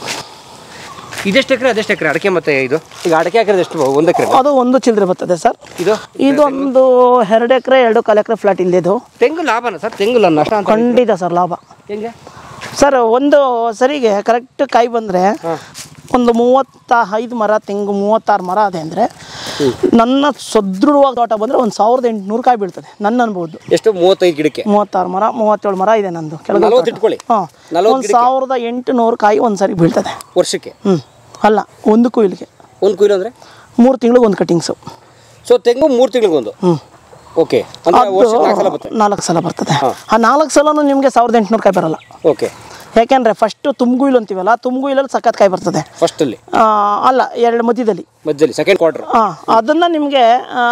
ಇದೆಷ್ಟು ಎಕರೆ ಅದೆಷ್ಟು ಎಕರೆ ಅಡಿಕೆ ಮತ್ತೆ ಇದು ಈಗ ಅಡಿಕೆ ಹಾಕಿರೋದು ಎಷ್ಟು ಒಂದು ಎಕರೆ ಅದು ಒಂದು ಚಿಲ್ಲರೆ ಬರ್ತದೆ ಸರ್ ಇದು ಇದೊಂದು ಎರಡು ಎಕರೆ ಎರಡು ಕಾಲು ಎಕರೆ ಫ್ಲಾಟ್ ಇಲ್ಲಿದು ತೆಂಗು ಲಾಭನ ಸರ್ ತೆಂಗು ಲಾಭ ನಷ್ಟ ಅಂತ ಖಂಡಿತ ಸರ್ ಲಾಭ ಹೆಂಗೆ ಸರ್ ಒಂದು ಸರಿಗೆ ಕರೆಕ್ಟ್ ಕಾಯಿ ಬಂದರೆ ಒಂದು ಮೂವತ್ತ ಐದು ಮರ ತೆಂಗು ಮೂವತ್ತಾರು ಮರ ಅದೇ ಅಂದರೆ ನನ್ನ ಸದೃಢವಾಗಿ ತೋಟ ಬಂದರೆ ಒಂದು ಸಾವಿರದ ಎಂಟುನೂರು ಕಾಯಿ ಬೀಳ್ತದೆ ನನ್ನ ಅನ್ಬೋದು ಎಷ್ಟು ಮೂವತ್ತೈದು ಗಿಡಕ್ಕೆ ಮೂವತ್ತಾರು ಮರ ಮೂವತ್ತೇಳು ಮರ ಇದೆ ನಂದು ನಲವತ್ತು ಇಟ್ಕೊಳ್ಳಿ. ಹಾಂ ನಲವತ್ತು ಒಂದು ಸಾವಿರದ ಎಂಟುನೂರು ಕಾಯಿ ಒಂದು ಸರಿ ಬೀಳ್ತದೆ ವರ್ಷಕ್ಕೆ ಹ್ಞೂ ಅಲ್ಲ ಒಂದು ಕುಯ್ಲಿಗೆ ಒಂದು ಕುಯ್ಲು ಅಂದರೆ ಮೂರು ತಿಂಗಳಿಗೆ ಒಂದು ಕಟಿಂಗ್ಸು ಸೊ ತೆಂಗು ಮೂರು ತಿಂಗಳಿಗೊಂದು ಹ್ಞೂ ಓಕೆ ಅಂದರೆ ವರ್ಷ ನಾಲ್ಕು ಸಲ ಬರುತ್ತೆ ನಾಲ್ಕು ಸಲ ಬರ್ತದೆ ಆ ನಾಲ್ಕು ಸಲನೂ ನಿಮಗೆ ಸಾವಿರದ ಎಂಟುನೂರು ಕಾಯಿ ಬರಲ್ಲ ಓಕೆ ಯಾಕೆಂದರೆ ಫಸ್ಟು ತುಂಗುಯಿಲು ಅಂತೀವಲ್ಲ ತುಂಗುಯಿಲಲ್ಲಿ ಸಖತ್ ಕಾಯಿ ಬರ್ತದೆ ಫಸ್ಟಲ್ಲಿ ಆ, ಅಲ್ಲ ಎರಡು ಮಧ್ಯದಲ್ಲಿ ಮಧ್ಯದಲ್ಲಿ ಸೆಕೆಂಡ್ ಕ್ವಾರ್ಟರ್ ಹಾಂ ಅದನ್ನು ನಿಮಗೆ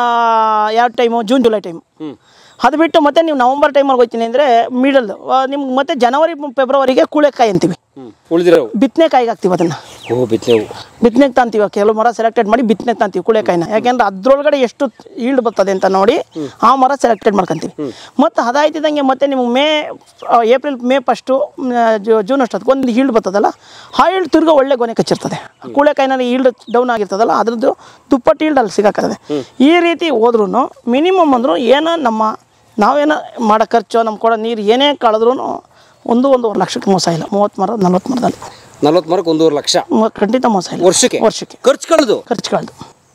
ಯಾವ ಟೈಮು ಜೂನ್ ಜುಲೈ ಟೈಮ್ ಹ್ಞೂ ಅದು ಬಿಟ್ಟು ಮತ್ತೆ ನೀವು ನವಂಬರ್ ಟೈಮಲ್ಲಿ ಹೋಗ್ತೀನಿ ಅಂದರೆ ಮಿಡಲ್ ನಿಮ್ಗೆ ಮತ್ತೆ ಜನವರಿ ಫೆಬ್ರವರಿಗೆ ಕೂಳೆಕಾಯಿ ಅಂತೀವಿ ಹ್ಞೂ ಉಳಿದಿರೋ ಬಿತ್ತನೆ ಕಾಯಿಗೆ ಹಾಕ್ತೀವಿ ಅದನ್ನು ಓ ಬಿತ್ತನೆ ಬಿತ್ತನೆಗೆ ತಾಂತೀವಿ ಕೆಲವು ಮರ ಸೆಲೆಕ್ಟೆಡ್ ಮಾಡಿ ಬಿತ್ತನೆಗೆ ತಾಂತೀವಿ ಕೂಳೆಕಾಯಿನ ಯಾಕೆಂದ್ರೆ ಅದ್ರೊಳಗಡೆ ಎಷ್ಟು ಈಲ್ಡ್ ಬರ್ತದೆ ಅಂತ ನೋಡಿ ಆ ಮರ ಸೆಲೆಕ್ಟೆಡ್ ಮಾಡ್ಕೊಂತೀವಿ ಮತ್ತು ಅದಾಯ್ತಿದ್ದಂಗೆ ಮತ್ತೆ ನಿಮ್ಗೆ ಮೇ ಆ, ಏಪ್ರಿಲ್ ಮೇ ಫಸ್ಟು ಜೂನ್ ಅಷ್ಟೊತ್ತಿಗೆ ಒಂದು ಈಲ್ಡ್ ಬರ್ತದಲ್ಲ ಆ ಈಲ್ಡ್ ತಿರ್ಗಾ ಒಳ್ಳೆ ಗೊನೆ ಕಚ್ಚಿರ್ತದೆ ಕೂಳೆಕಾಯಿನಲ್ಲಿ ಈಲ್ಡ್ ಡೌನ್ ಆಗಿರ್ತದಲ್ಲ ಅದ್ರದ್ದು ದುಪ್ಪಟ್ಟು ಈಲ್ಡ್ ಅಲ್ಲಿ ಸಿಗಾಕತ್ತದೆ ಈ ರೀತಿ ಹೋದ್ರೂ ಮಿನಿಮಮ್ ಅಂದರೂ ಏನೋ ನಮ್ಮ ನಾವೇನೋ ಮಾಡೋ ಖರ್ಚು ನಮ್ಮ ಕೊಡೋ ನೀರು ಏನೇ ಕಳೆದ್ರೂ ಒಂದು ಒಂದೂವರೆ ಲಕ್ಷಕ್ಕೆ ಮೋಸ ಇಲ್ಲ ಮೂವತ್ತು ಮರ ನಲ್ವತ್ತು ಮರದಲ್ಲಿ ನಲ್ವತ್ತು ಮರಕ್ಕೆ ಒಂದೂವರೆ ಲಕ್ಷ ಮ- ಖಂಡಿತ ಮೋಸ ಇಲ್ಲ ವರ್ಷಕ್ಕೆ ವರ್ಷಕ್ಕೆ ಖರ್ಚು ಕಳೆದು ಖರ್ಚು ಕಳೆದು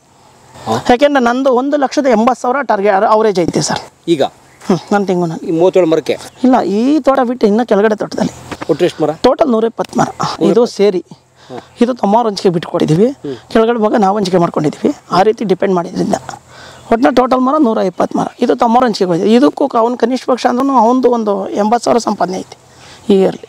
ಯಾಕೆಂದ್ರೆ ನಂದು ಒಂದು ಲಕ್ಷದ ಎಂಬತ್ತು ಸಾವಿರ ಟಾರ್ಗೆಟ್ ಅವರೇಜ್ ಐತೆ ಸರ್ ಈಗ ಹ್ಞೂ ನನ್ನ ತೆಂಗು ನಾನು ಈ ಮೂವತ್ತೇಳು ಮರಕ್ಕೆ ಇಲ್ಲ ಈ ತೋಟ ಬಿಟ್ಟು ಇನ್ನೂ ಕೆಳಗಡೆ ತೋಟದಲ್ಲಿ ಒಟ್ಟು ಎಷ್ಟು ಮರ ಟೋಟಲ್ ನೂರ ಇಪ್ಪತ್ತು ಮರ ಇದು ಸೇರಿ ಇದು ತಮ್ಮಾರು ಹಂಚಿಕೆ ಬಿಟ್ಕೊಟ್ಟಿದ್ದೀವಿ ಕೆಳಗಡೆ ಭಾಗ ನಾವು ಹಂಚಿಕೆ ಮಾಡ್ಕೊಂಡಿದ್ದೀವಿ ಆ ರೀತಿ ಡಿಪೆಂಡ್ ಮಾಡಿದ್ರಿಂದ ಒಟ್ಟಿನ ಟೋಟಲ್ ಮರ ನೂರ ಇಪ್ಪತ್ತು ಮರ ಇದು ತಮ್ಮಾರು ಹಂಚಿಕೆ ಹೋಗಿದೆ ಇದಕ್ಕೂ ಅವ್ನು ಕನಿಷ್ಠ ಪಕ್ಷ ಅಂದ್ರೂ ಅವನದು ಒಂದು ಎಂಬತ್ತು ಸಾವಿರ ಸಂಪಾದನೆ ಐತಿ ಈ ಇಯರ್ಲಿ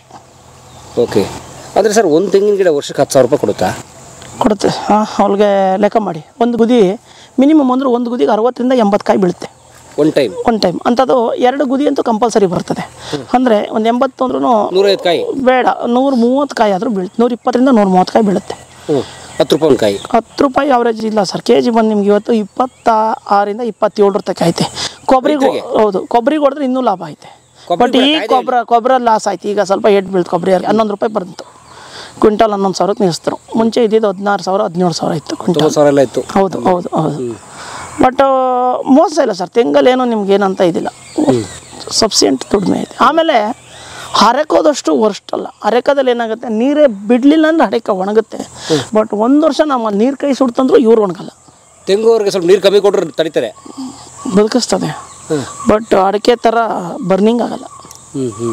ಓಕೆ ಆದರೆ ಸರ್ ಒಂದು ತೆಂಗಿನ ಗಿಡ ವರ್ಷಕ್ಕೆ ಹತ್ತು ಸಾವಿರ ರೂಪಾಯಿ ಕೊಡುತ್ತಾ ಕೊಡುತ್ತೆ ಹಾಂ ಅವ್ಳಿಗೆ ಲೆಕ್ಕ ಮಾಡಿ ಒಂದು ಗುದಿ ಮಿನಿಮಮ್ ಅಂದ್ರೆ ಒಂದು ಗುದಿಗೆ ಅರವತ್ತರಿಂದ ಎಂಬತ್ತು ಕಾಯಿ ಬೀಳುತ್ತೆ ಒನ್ ಟೈಮ್ ಒನ್ ಟೈಮ್ ಅಂಥದ್ದು ಎರಡು ಗುದಿ ಅಂತೂ ಕಂಪಲ್ಸರಿ ಬರ್ತದೆ ಅಂದರೆ ಒಂದು ಎಂಬತ್ತು ಅಂದ್ರೂ ನೂರೈವತ್ತು ಕಾಯಿ ಬೇಡ ನೂರ ಮೂವತ್ತು ಕಾಯಿ ಆದರೂ ಬೀಳುತ್ತೆ ನೂರ ಇಪ್ಪತ್ತರಿಂದ ನೂರ ಮೂವತ್ತು ಕಾಯಿ ಬೀಳುತ್ತೆ ಹ್ಞೂ ಹತ್ತು ರೂಪಾಯಿ ಒಂದು ಕಾಯಿ ಹತ್ತು ರೂಪಾಯಿ ಅವರೇಜ್ ಇಲ್ಲ ಸರ್ ಕೆ ಜಿ ಬಂದು ನಿಮ್ಗೆ ಇವತ್ತು ಇಪ್ಪತ್ತ ಆರಿಂದ ಇಪ್ಪತ್ತೇಳು ತನಕ ಐತೆ ಕೊಬ್ಬರಿಗೆ ಹೌದು ಕೊಬ್ಬರಿಗೆ ಹೊಡೆದ್ರೆ ಇನ್ನೂ ಲಾಭ ಐತೆ ಕೊಬ್ಬರಿ ಬಟ್ ಈ ಗೊಬ್ಬರ ಗೊಬ್ಬರ ಲಾಸ್ ಆಯ್ತು ಈಗ ಸ್ವಲ್ಪ ಏಟ್ ಬೀಳ್ತು ಕೊಬ್ಬರಿ ಹನ್ನೊಂದು ರೂಪಾಯಿ ಬಂತು ಕ್ವಿಂಟಲ್ ಹನ್ನೊಂದು ಸಾವಿರಕ್ಕೆ ನಿಲ್ಲಿಸಿದ್ರು ಮುಂಚೆ ಇದ್ದಿದ್ದು ಹದಿನಾರು ಸಾವಿರ ಹದಿನೇಳು ಸಾವಿರ ಇತ್ತು ಕ್ವಿಂಟಲ್ ತೊಂಬತ್ತು ಸಾವಿರ ಎಲ್ಲ ಇತ್ತು ಹೌದು ಹೌದು ಹೌದು ಬಟ್ ಮೋಸ ಇಲ್ಲ ಸರ್ ತೆಂಗಲ್ ಏನೋ ನಿಮ್ಗೆ ಏನಂತ ಇದಿಲ್ಲ ಸಬ್ಸಿಯೆಂಟ್ ದುಡಿಮೆ ಐತೆ ಆಮೇಲೆ ಹರಕೋದಷ್ಟು ವರ್ಸ್ಟ್ ಅಲ್ಲ ಹರಕದಲ್ಲಿ ಏನಾಗುತ್ತೆ ನೀರೇ ಬಿಡಲಿಲ್ಲ ಅಂದ್ರೆ ಹರಕ ಒಣಗುತ್ತೆ ಬಟ್ ಒಂದು ವರ್ಷ ನಮ್ಮ ನೀರು ಕೈ ಸುಡ್ತಂದ್ರೂ ಇವ್ರು ಒಣಗಲ್ಲ ತೆಂಗುವರೆಗೆ ಸ್ವಲ್ಪ ನೀರು ಕಮ್ಮಿ ಕೊಟ್ಟರೆ ತಡಿತಾರೆ ಬದುಕಿಸ್ತದೆ ಬಟ್ ಅಡಿಕೆ ಥರ ಬರ್ನಿಂಗ್ ಆಗಲ್ಲ ಹ್ಞೂ ಹ್ಞೂ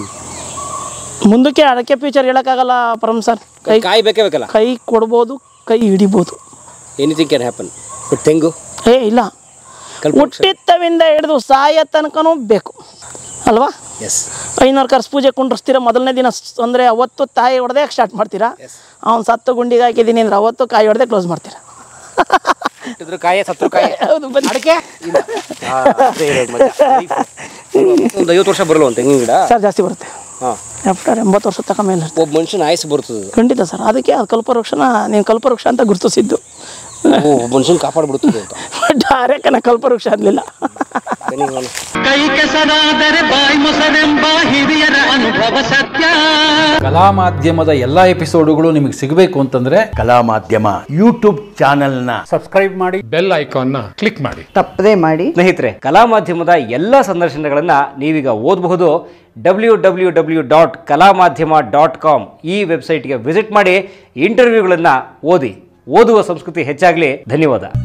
ಮುಂದಕ್ಕೆ ಅಡಿಕೆ ಫ್ಯೂಚರ್ ಹೇಳೋಕ್ಕಾಗಲ್ಲ ಪರಮ್ ಸರ್ ಕೈ ಕಾಯಿ ಬೇಕೇ ಬೇಕಲ್ಲ ಕೈ ಕೊಡ್ಬೋದು ಕೈ ಹಿಡಿಬೋದು ಎನಿಥಿಂಗ್ ಕ್ಯಾನ್ ಹ್ಯಾಪನ್ ಬಟ್ ತೆಂಗು ಏ ಇಲ್ಲ ಕಲ್ಪ ಹುಟ್ಟಿತ್ತವಿಂದ ಹಿಡಿದು ಸಾಯ ತನಕನೂ ಬೇಕು ಅಲ್ವಾ ಎಸ್ ಐನೂರು ಕರ್ಸ್ ಪೂಜೆ ಕುಂಡ್ರಿಸ್ತೀರ ಮೊದಲನೇ ದಿನ ಸ್- ಅಂದ್ರೆ ಅವತ್ತು ತಾಯಿ ಹೊಡೆದೇ ಸ್ಟಾರ್ಟ್ ಮಾಡ್ತೀರಾ ಅವ್ನು ಸತ್ತು ಗುಂಡಿಗೆ ಹಾಕಿದ್ದೀನಿ ಅಂದ್ರೆ ಅವತ್ತು ಕಾಯಿ ಹೊಡೆದೇ ಕ್ಲೋಸ್ ಮಾಡ್ತೀರಾ ಇದ್ರ ಕಾಯಿ ಸತ್ರು ಕಾಯಿ ಹೌದು ಬನ್ನಿ ಅಡಿಕೆ ಇಲ್ಲ ಆ, ಅದೇ ಇರೋದು ಮಜಾ. ಒಂದು ಐವತ್ತು ವರ್ಷ ಬರಲ್ಲ ಒಂದು ತೆಂಗಿನ ಗಿಡ ಸರ್ ಜಾಸ್ತಿ ಬರುತ್ತೆ ಹಾಂ ಆಫ್ಟರ್ ಎಂಬತ್ತು ವರ್ಷ ತಕ ಮೇಲೆ ಇರ್ತದೆ ಒಬ್ಬ ಮನುಷ್ಯನ ಆಯಸ್ಸು ಬರ್ತದೆ ಅದು. ಖಂಡಿತ ಸರ್ ಅದಕ್ಕೆ ಅದು ಕಲ್ಪವೃಕ್ಷನ ನೀನು ಕಲ್ಪವೃಕ್ಷ ಅಂತ ಗುರುತಿಸಿದ್ದು ಓ ಮನುಷ್ಯನ ಕಾಪಾಡ್ಬಿಡ್ತದೆ ಅಂತ ಬಟ್ ಆರ್ಯಕನ ಕಲ್ಪವೃಕ್ಷ ಅನ್ನಲಿಲ್ಲ ಕೈ ಕೆಸರಾದರೆ ಬಾಯಿ ಮೊಸರೆಂಬ ಹಿರಿಯರ ಅನುಭವ ಸತ್ಯ ಕಲಾ ಮಾಧ್ಯಮದ ಎಲ್ಲ ಎಪಿಸೋಡುಗಳು ನಿಮಗೆ ಸಿಗಬೇಕು ಅಂತಂದ್ರೆ ಕಲಾ ಮಾಧ್ಯಮ ಯೂಟ್ಯೂಬ್ ಚಾನೆಲ್ನ ಬೆಲ್ ಐಕಾನ್ನ ಕ್ಲಿಕ್ ಮಾಡಿ ತಪ್ಪದೇ ಮಾಡಿ ಸ್ನೇಹಿತರೆ ಕಲಾ ಮಾಧ್ಯಮದ ಎಲ್ಲ ಸಂದರ್ಶನಗಳನ್ನು ನೀವೀಗ ಓದಬಹುದು ಡಬ್ಲ್ಯೂ ಡಬ್ಲ್ಯೂ ಡಬ್ಲ್ಯೂ ಡಾಟ್ ಕಲಾ ಮಾಧ್ಯಮ ಡಾಟ್ ಕಾಮ್ ಈ ವೆಬ್ಸೈಟ್ಗೆ ವಿಸಿಟ್ ಮಾಡಿ ಇಂಟರ್ವ್ಯೂಗಳನ್ನು ಓದಿ ಓದುವ ಸಂಸ್ಕೃತಿ ಹೆಚ್ಚಾಗಲಿ ಧನ್ಯವಾದ